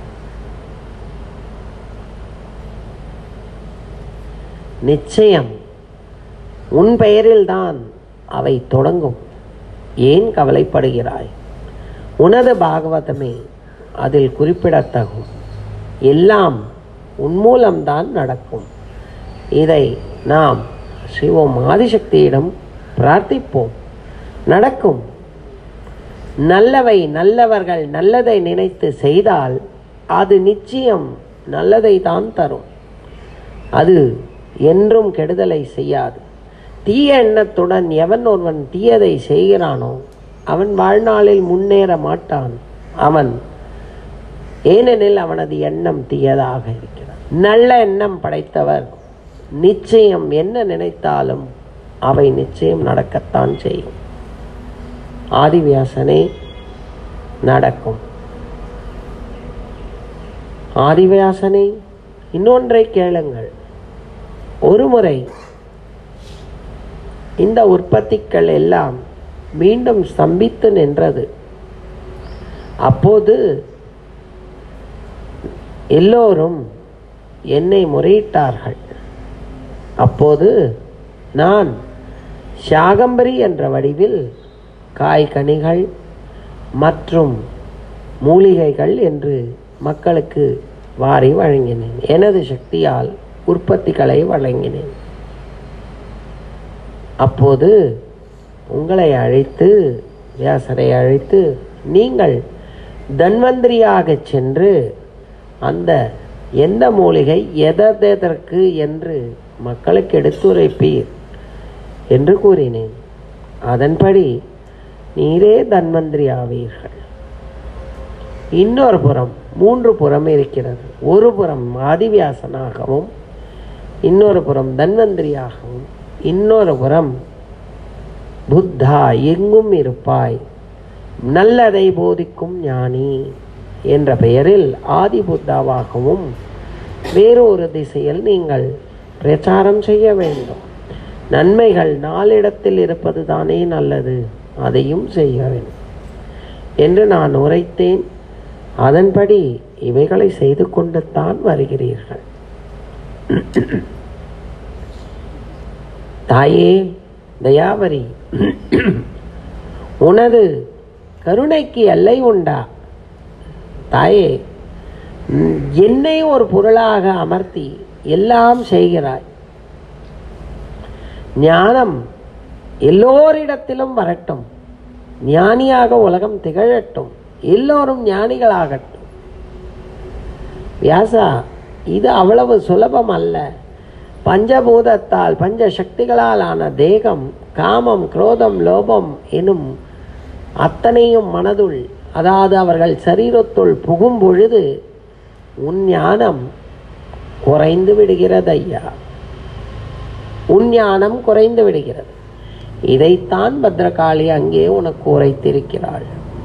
Speaker 2: நிச்சயம் உன் பெயரில்தான் அவை தொடங்கும் ஏன் கவலைப்படுகிறாய் உனது பாகவதமே அதில் குறிப்பிடத்தகும் எல்லாம் உன் மூலம்தான் நடக்கும் இதை நாம் சிவம் ஆதிசக்தியிடம் பிரார்த்திப்போம் நடக்கும் நல்லவை நல்லவர்கள் நல்லதை நினைத்து செய்தால் அது நிச்சயம் நல்லதை தான் தரும் அது என்றும் கெடுதலை செய்யாது தீய எண்ணத்துடன் எவன் ஒருவன் தீயதை செய்கிறானோ அவன் வாழ்நாளில் முன்னேற மாட்டான் அவன் ஏனெனில் அவனது எண்ணம் தீயதாக இருக்கிறது நல்ல எண்ணம் படைத்தவர் நிச்சயம் என்ன நினைத்தாலும் அவை நிச்சயம் நடக்கத்தான் செய்யும் ஆதிவியாசனே நடக்கும் ஆதிவியாசனே இன்னொன்றை கேளுங்கள் ஒருமுறை இந்த உற்பத்திகள் எல்லாம் மீண்டும் ஸ்தம்பித்து நின்றது அப்போது எல்லோரும் என்னை முறையிட்டார்கள் அப்போது நான் சாகம்பரி என்ற வடிவில் காய்கனிகள் மற்றும் மூலிகைகள் என்று மக்களுக்கு வாரி வழங்கினேன் எனது சக்தியால் உற்பத்திகளை வழங்கினேன் அப்போது உங்களை அழைத்து வியாசரை அழைத்து நீங்கள் தன்வந்திரியாக சென்று அந்த எந்த மூலிகை எதற்கு என்று மக்களுக்கு எடுத்துரைப்பீர் என்று கூறினேன் அதன்படி நீரே தன்வந்திரி ஆவீர்கள் இன்னொரு புறம் மூன்று புறம் இருக்கிறது ஒரு புறம் ஆதிவியாசனாகவும் இன்னொரு புறம் தன்வந்திரியாகவும் இன்னொரு புறம் புத்தா எங்கும் இருப்பாய் நல்லதை போதிக்கும் ஞானி என்ற பெயரில் ஆதி புத்தாவாகவும் வேறு ஒரு திசையில் நீங்கள் பிரச்சாரம் செய்ய வேண்டும் நன்மைகள் நாளிடத்தில் இருப்பது தானே நல்லது அதையும் செய்ய வேண்டும் என்று நான் உரைத்தேன் அதன்படி இவைகளை செய்து கொண்டு தான் வருகிறீர்கள் தாயே தயாவரி உனது கருணைக்கு எல்லை உண்டா தாயே ம், என்னை ஒரு பொருளாக அமர்த்தி எல்லாம் செய்கிறாய் ஞானம் எல்லோரிடத்திலும் வரட்டும் ஞானியாக உலகம் திகழட்டும் எல்லோரும் ஞானிகளாகட்டும் வியாசா இது அவ்வளவு சுலபம் அல்ல பஞ்சபூதத்தால் பஞ்ச சக்திகளால் ஆன தேகம் காமம் குரோதம் லோபம் எனும் அத்தனையும் மனதுள் அதாவது அவர்கள் சரீரத்துள் புகும் பொழுது உன் ஞானம் குறைந்து விடுகிறது ஐயா உன் ஞானம் குறைந்து விடுகிறது இதைத்தான் பத்ரகாளி அங்கே உனக்கு உரைத்திருக்கிறாள்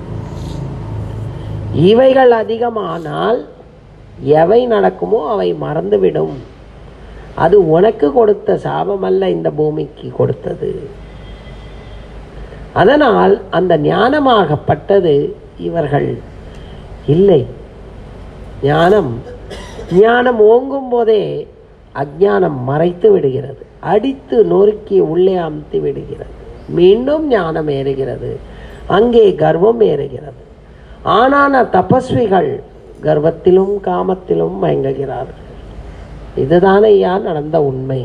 Speaker 2: இவைகள் அதிகமானால் எவை நடக்குமோ அவை மறந்துவிடும் அது உனக்கு கொடுத்த சாபம் அல்ல இந்த பூமிக்கு கொடுத்தது அதனால் அந்த ஞானமாகப்பட்டது இவர்கள் இல்லை ஞானம் ஞானம் ஓங்கும் போதே அஜானம் மறைத்து விடுகிறது அடித்து நொறுக்கி உள்ளே அமுத்தி விடுகிறது மீண்டும் ஞானம் ஏறுகிறது அங்கே கர்வம் ஏறுகிறது ஆனான தபஸ்விகள் கர்வத்திலும் காமத்திலும் மயங்குகிறார்கள் இதுதான் ஐயா நடந்த உண்மை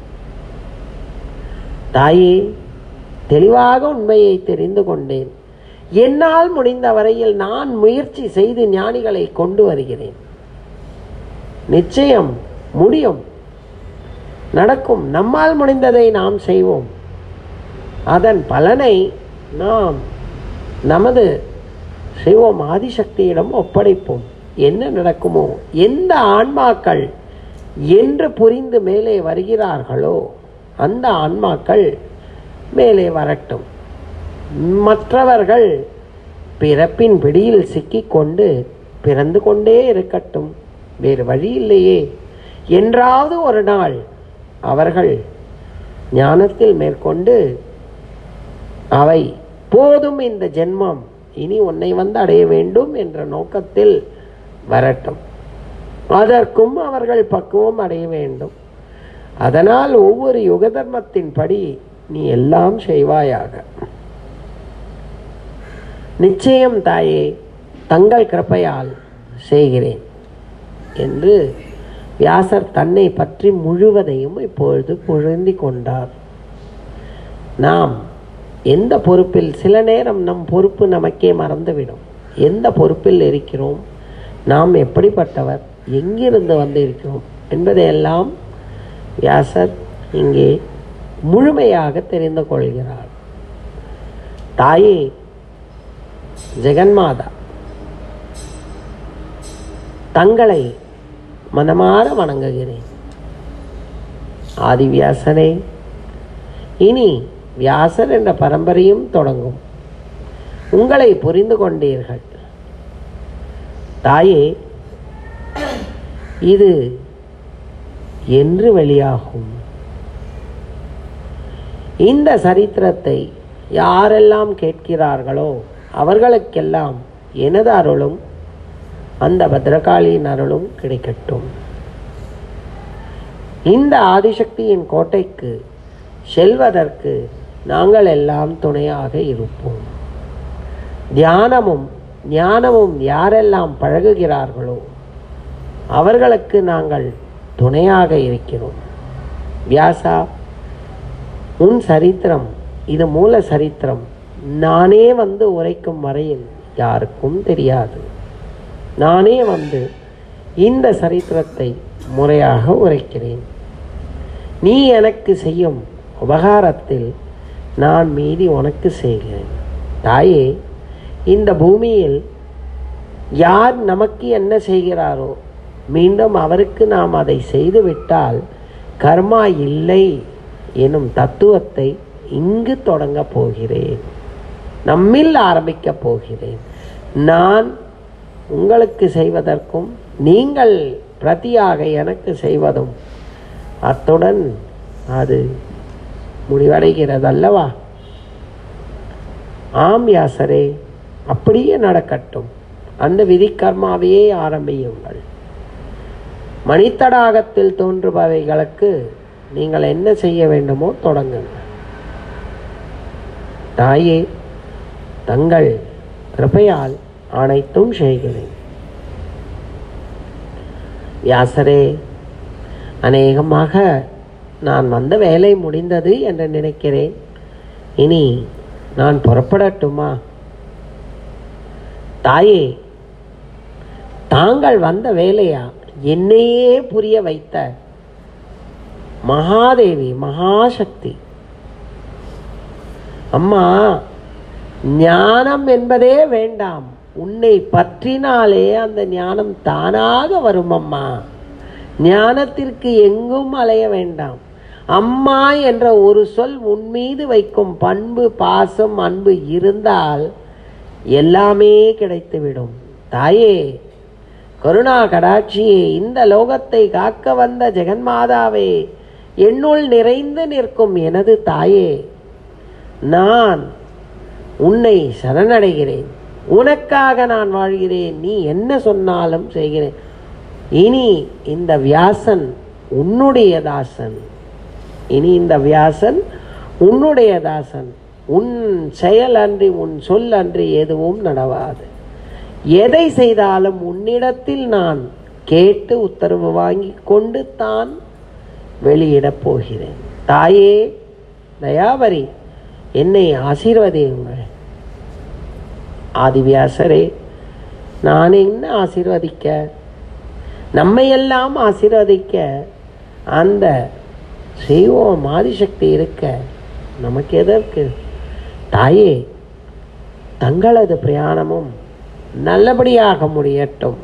Speaker 2: தாயே தெளிவாக உண்மையை தெரிந்து கொண்டேன் என்னால் முடிந்த வரையில் நான் முயற்சி செய்து ஞானிகளை கொண்டு வருகிறேன் நிச்சயம் முடியும் நடக்கும் நம்மால் முடிந்ததை நாம் செய்வோம் அதன் பலனை நாம் நமது செய்வோம் ஆதிசக்தியிடம் ஒப்படைப்போம் என்ன நடக்குமோ எந்த ஆன்மாக்கள் என்று புரிந்து மேலே வருகிறார்களோ அந்த ஆன்மாக்கள் மேலே வரட்டும் மற்றவர்கள் பிறப்பின் பிடியில் சிக்கிக்கொண்டு பிறந்து கொண்டே இருக்கட்டும் வேறு வழி இல்லையே என்றாவது ஒரு நாள் அவர்கள் ஞானத்தில் மேற்கொண்டு அவை போதும் இந்த ஜென்மம் இனி உன்னை வந்து அடைய வேண்டும் என்ற நோக்கத்தில் வரட்டும் அதற்கும் அவர்கள் பக்குவம் அடைய வேண்டும் அதனால் ஒவ்வொரு யுக தர்மத்தின்படி நீ எல்லாம் செய்வாயாக நிச்சயம் தாயே தங்கள் கிருப்பையால் செய்கிறேன் என்று வியாசர் தன்னை பற்றி முழுவதையும் இப்பொழுது பொருந்தி கொண்டார் நாம் எந்த பொறுப்பில் சில நேரம் நம் பொறுப்பு நமக்கே மறந்துவிடும் எந்த பொறுப்பில் இருக்கிறோம் நாம் எப்படிப்பட்டவர் எங்கிருந்து வந்திருக்கிறோம் என்பதையெல்லாம் வியாசர் இங்கே முழுமையாக தெரிந்து கொள்கிறார் தாயே ஜெகன்மாதா தங்களை மனமாற வணங்குகிறேன் ஆதிவியாசனே இனி வியாசர் என்ற பரம்பரையும் தொடங்கும் உங்களை புரிந்து கொண்டீர்கள் தாயே இது என்று வெளியாகும் இந்த சரித்திரத்தை யாரெல்லாம் கேட்கிறார்களோ அவர்களுக்கெல்லாம் எனது அருளும் அந்த பத்ரகாளியின் அருளும் கிடைக்கட்டும் இந்த ஆதிசக்தியின் கோட்டைக்கு செல்வதற்கு நாங்கள் எல்லாம் துணையாக இருப்போம் தியானமும் ஞானமும் யாரெல்லாம் பழகுகிறார்களோ அவர்களுக்கு நாங்கள் துணையாக இருக்கிறோம் வியாசா உன் சரித்திரம் இது மூல சரித்திரம் நானே வந்து உரைக்கும் வரையில் யாருக்கும் தெரியாது நானே வந்து இந்த சரித்திரத்தை முறையாக உரைக்கிறேன் நீ எனக்கு செய்யும் உபகாரத்தில் நான் மீதி உனக்கு செய்கிறேன் தாயே இந்த பூமியில் யார் நமக்கு என்ன செய்கிறாரோ மீண்டும் அவருக்கு நாம் அதை செய்துவிட்டால் கர்மா இல்லை எனும் தத்துவத்தை இங்கு தொடங்கப் போகிறேன் நம்மில் ஆரம்பிக்கப் போகிறேன் நான் உங்களுக்கு செய்வதற்கும் நீங்கள் பிரதியாக எனக்கு செய்வதும் அத்துடன் அது முடிவடைகிறதல்லவா ஆம் யாசரே அப்படியே நடக்கட்டும் அந்த விதி கர்மாவையே ஆரம்பியுங்கள் மணித்தடாகத்தில் தோன்றுபவைகளுக்கு நீங்கள் என்ன செய்ய வேண்டுமோ தொடங்குங்கள் தாயே தங்கள் கிருபையால் அனைத்தும் செய்கிறேன் வியாசரே அநேகமாக நான் வந்த வேலை முடிந்தது என்று நினைக்கிறேன் இனி நான் புறப்படட்டுமா தாயே தாங்கள் வந்த வேலையா என்னையே புரிய வைத்த மகாதேவி மகாசக்தி அம்மா ஞானம் என்பதே வேண்டாம் உன்னை பற்றினாலே அந்த ஞானம் தானாக வரும் அம்மா ஞானத்திற்கு எங்கும் அலைய வேண்டாம் அம்மா என்ற ஒரு சொல் உன் மீது வைக்கும் பண்பு பாசம் அன்பு இருந்தால் எல்லாமே கிடைத்துவிடும் தாயே கருணா கடாட்சியே இந்த லோகத்தை காக்க வந்த ஜெகன்மாதாவே என்னுள் நிறைந்து நிற்கும் எனது தாயே நான் உன்னை சரணடைகிறேன் உனக்காக நான் வாழ்கிறேன் நீ என்ன சொன்னாலும் செய்கிறேன் இனி இந்த வியாசன் உன்னுடைய தாசன் இனி இந்த வியாசன் உன்னுடைய தாசன் உன் செயல் அன்றி உன் சொல் அன்றி எதுவும் நடவாது எதை செய்தாலும் உன்னிடத்தில் நான் கேட்டு உத்தரவு வாங்கி கொண்டு தான் வெளியிடப் போகிறேன் தாயே தயாவரி என்னை ஆசீர்வதியுங்கள் ஆதிவியாசரே நான் என்ன ஆசீர்வதிக்க நம்மையெல்லாம் ஆசீர்வதிக்க அந்த செய்வோம் ஆதிசக்தி இருக்க நமக்கு எதற்கு தாயே தங்களது பிரயாணமும் நல்லபடியாக முடியட்டும்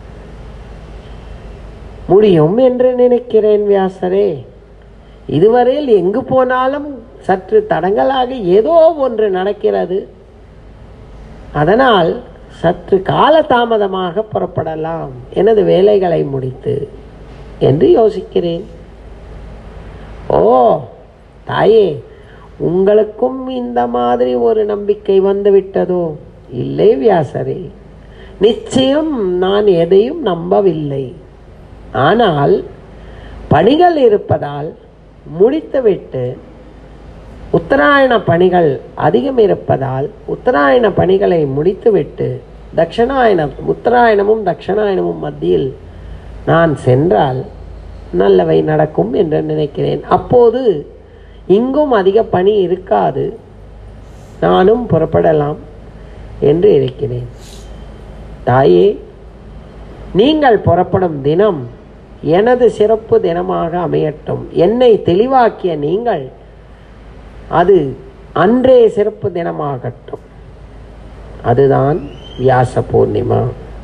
Speaker 2: முடியும் என்று நினைக்கிறேன் வியாசரே இதுவரையில் எங்கு போனாலும் சற்று தடங்களாக ஏதோ ஒன்று நடக்கிறது அதனால் சற்று காலதாமதமாக புறப்படலாம் எனது வேலைகளை முடித்து என்று யோசிக்கிறேன் ஓ தாயே உங்களுக்கும் இந்த மாதிரி ஒரு நம்பிக்கை வந்துவிட்டதோ இல்லை வியாசரே நிச்சயம் நான் எதையும் நம்பவில்லை ஆனால் பணிகள் இருப்பதால் முடித்துவிட்டு உத்தராயண பணிகள் அதிகம் இருப்பதால் உத்தராயண பணிகளை முடித்துவிட்டு தட்சிணாயனம் உத்தராயணமும் தட்சிணாயனமும் மத்தியில் நான் சென்றால் நல்லவை நடக்கும் என்று நினைக்கிறேன் அப்போது இங்கும் அதிக பணி இருக்காது நானும் புறப்படலாம் என்று இருக்கிறேன் தாயே நீங்கள் புறப்படும் தினம் எனது சிறப்பு தினமாக அமையட்டும் என்னை தெளிவாக்கிய நீங்கள் அது அன்றே சிறப்பு தினமாகட்டும் அதுதான் வியாச பூர்ணிமா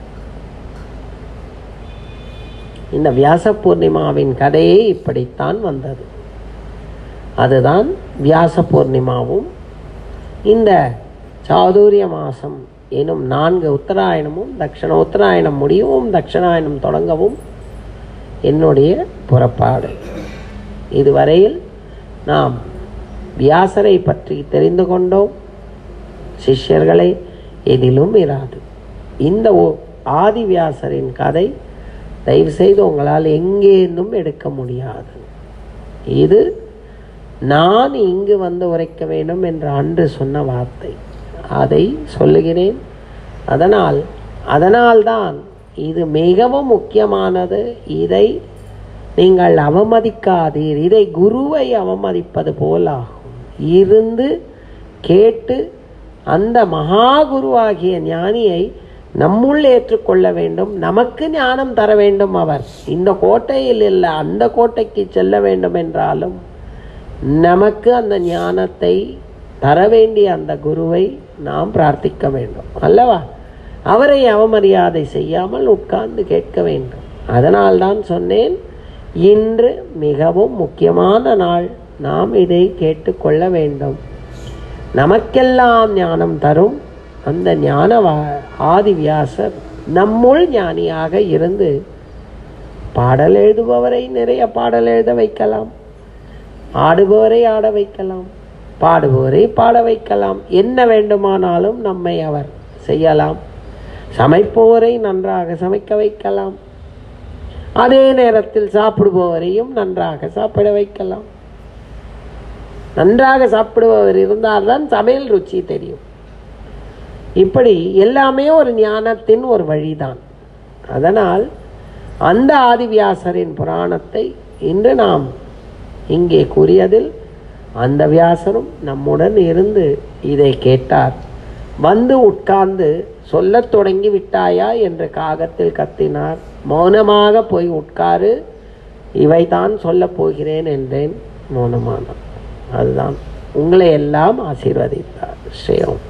Speaker 2: இந்த வியாச பூர்ணிமாவின் கதையே இப்படித்தான் வந்தது அதுதான் வியாச பூர்ணிமாவும் இந்த சாதுரிய மாதம் எனும் நான்கு உத்தராயணமும் தட்சிண உத்தராயணம் முடியவும் தட்சிணாயணம் தொடங்கவும் என்னுடைய புறப்பாடு இதுவரையில் நாம் வியாசரை பற்றி தெரிந்து கொண்டோம் சிஷ்யர்களை எதிலும் இராது இந்த ஒ- ஆதிவியாசரின் கதை தயவு செய்து உங்களால் எங்கேருந்தும் எடுக்க முடியாது இது நான் இங்கு வந்து உரைக்க வேண்டும் என்று அன்று சொன்ன வார்த்தை அதை சொல்லுகிறேன் அதனால் அதனால்தான் இது மிகவும் முக்கியமானது இதை நீங்கள் அவமதிக்காதீர் இதை குருவை அவமதிப்பது போலாகும் இருந்து கேட்டு அந்த மகா குருவாகிய ஞானியை நம்முள் ஏற்றுக்கொள்ள வேண்டும் நமக்கு ஞானம் தர வேண்டும் அவர் இந்த கோட்டையில் இல்லை அந்த கோட்டைக்கு செல்ல வேண்டும் என்றாலும் நமக்கு அந்த ஞானத்தை தர வேண்டிய அந்த குருவை நாம் பிரார்த்திக்க வேண்டும் அல்லவா அவரை அவமரியாதை செய்யாமல் உட்கார்ந்து கேட்க வேண்டும் அதனால்தான் சொன்னேன் இன்று மிகவும் முக்கியமான நாள் நாம் இதை கேட்டுக்கொள்ள வேண்டும் நமக்கெல்லாம் ஞானம் தரும் அந்த ஞான வா- ஆதிவியாசர் நம்முள் ஞானியாக இருந்து பாடல் எழுதுபவரை நிறைய பாடல் எழுத வைக்கலாம் ஆடுபவரை ஆட வைக்கலாம் பாடுபவரை பாட வைக்கலாம் என்ன வேண்டுமானாலும் நம்மை அவர் செய்யலாம் சமைப்பவரை நன்றாக சமைக்க வைக்கலாம் அதே நேரத்தில் சாப்பிடுபவரையும் நன்றாக சாப்பிட வைக்கலாம் நன்றாக சாப்பிடுபவர் இருந்தால்தான் சமையல் ருச்சி தெரியும் இப்படி எல்லாமே ஒரு ஞானத்தின் ஒரு வழிதான் அதனால் அந்த ஆதிவியாசரின் புராணத்தை இன்று நாம் இங்கே கூறியதில் அந்த வியாசரும் நம்முடன் இருந்து இதை கேட்டார் வந்து உட்கார்ந்து சொல்லத் தொடங்கி விட்டாயா என்று காகத்தில் கத்தினார் மௌனமாக போய் உட்காரு இவைதான் சொல்லப் போகிறேன் என்றேன் மௌனமானார் அதுதான் உங்களை எல்லாம் ஆசீர்வதித்தார் ஸ்ரீ ஓம்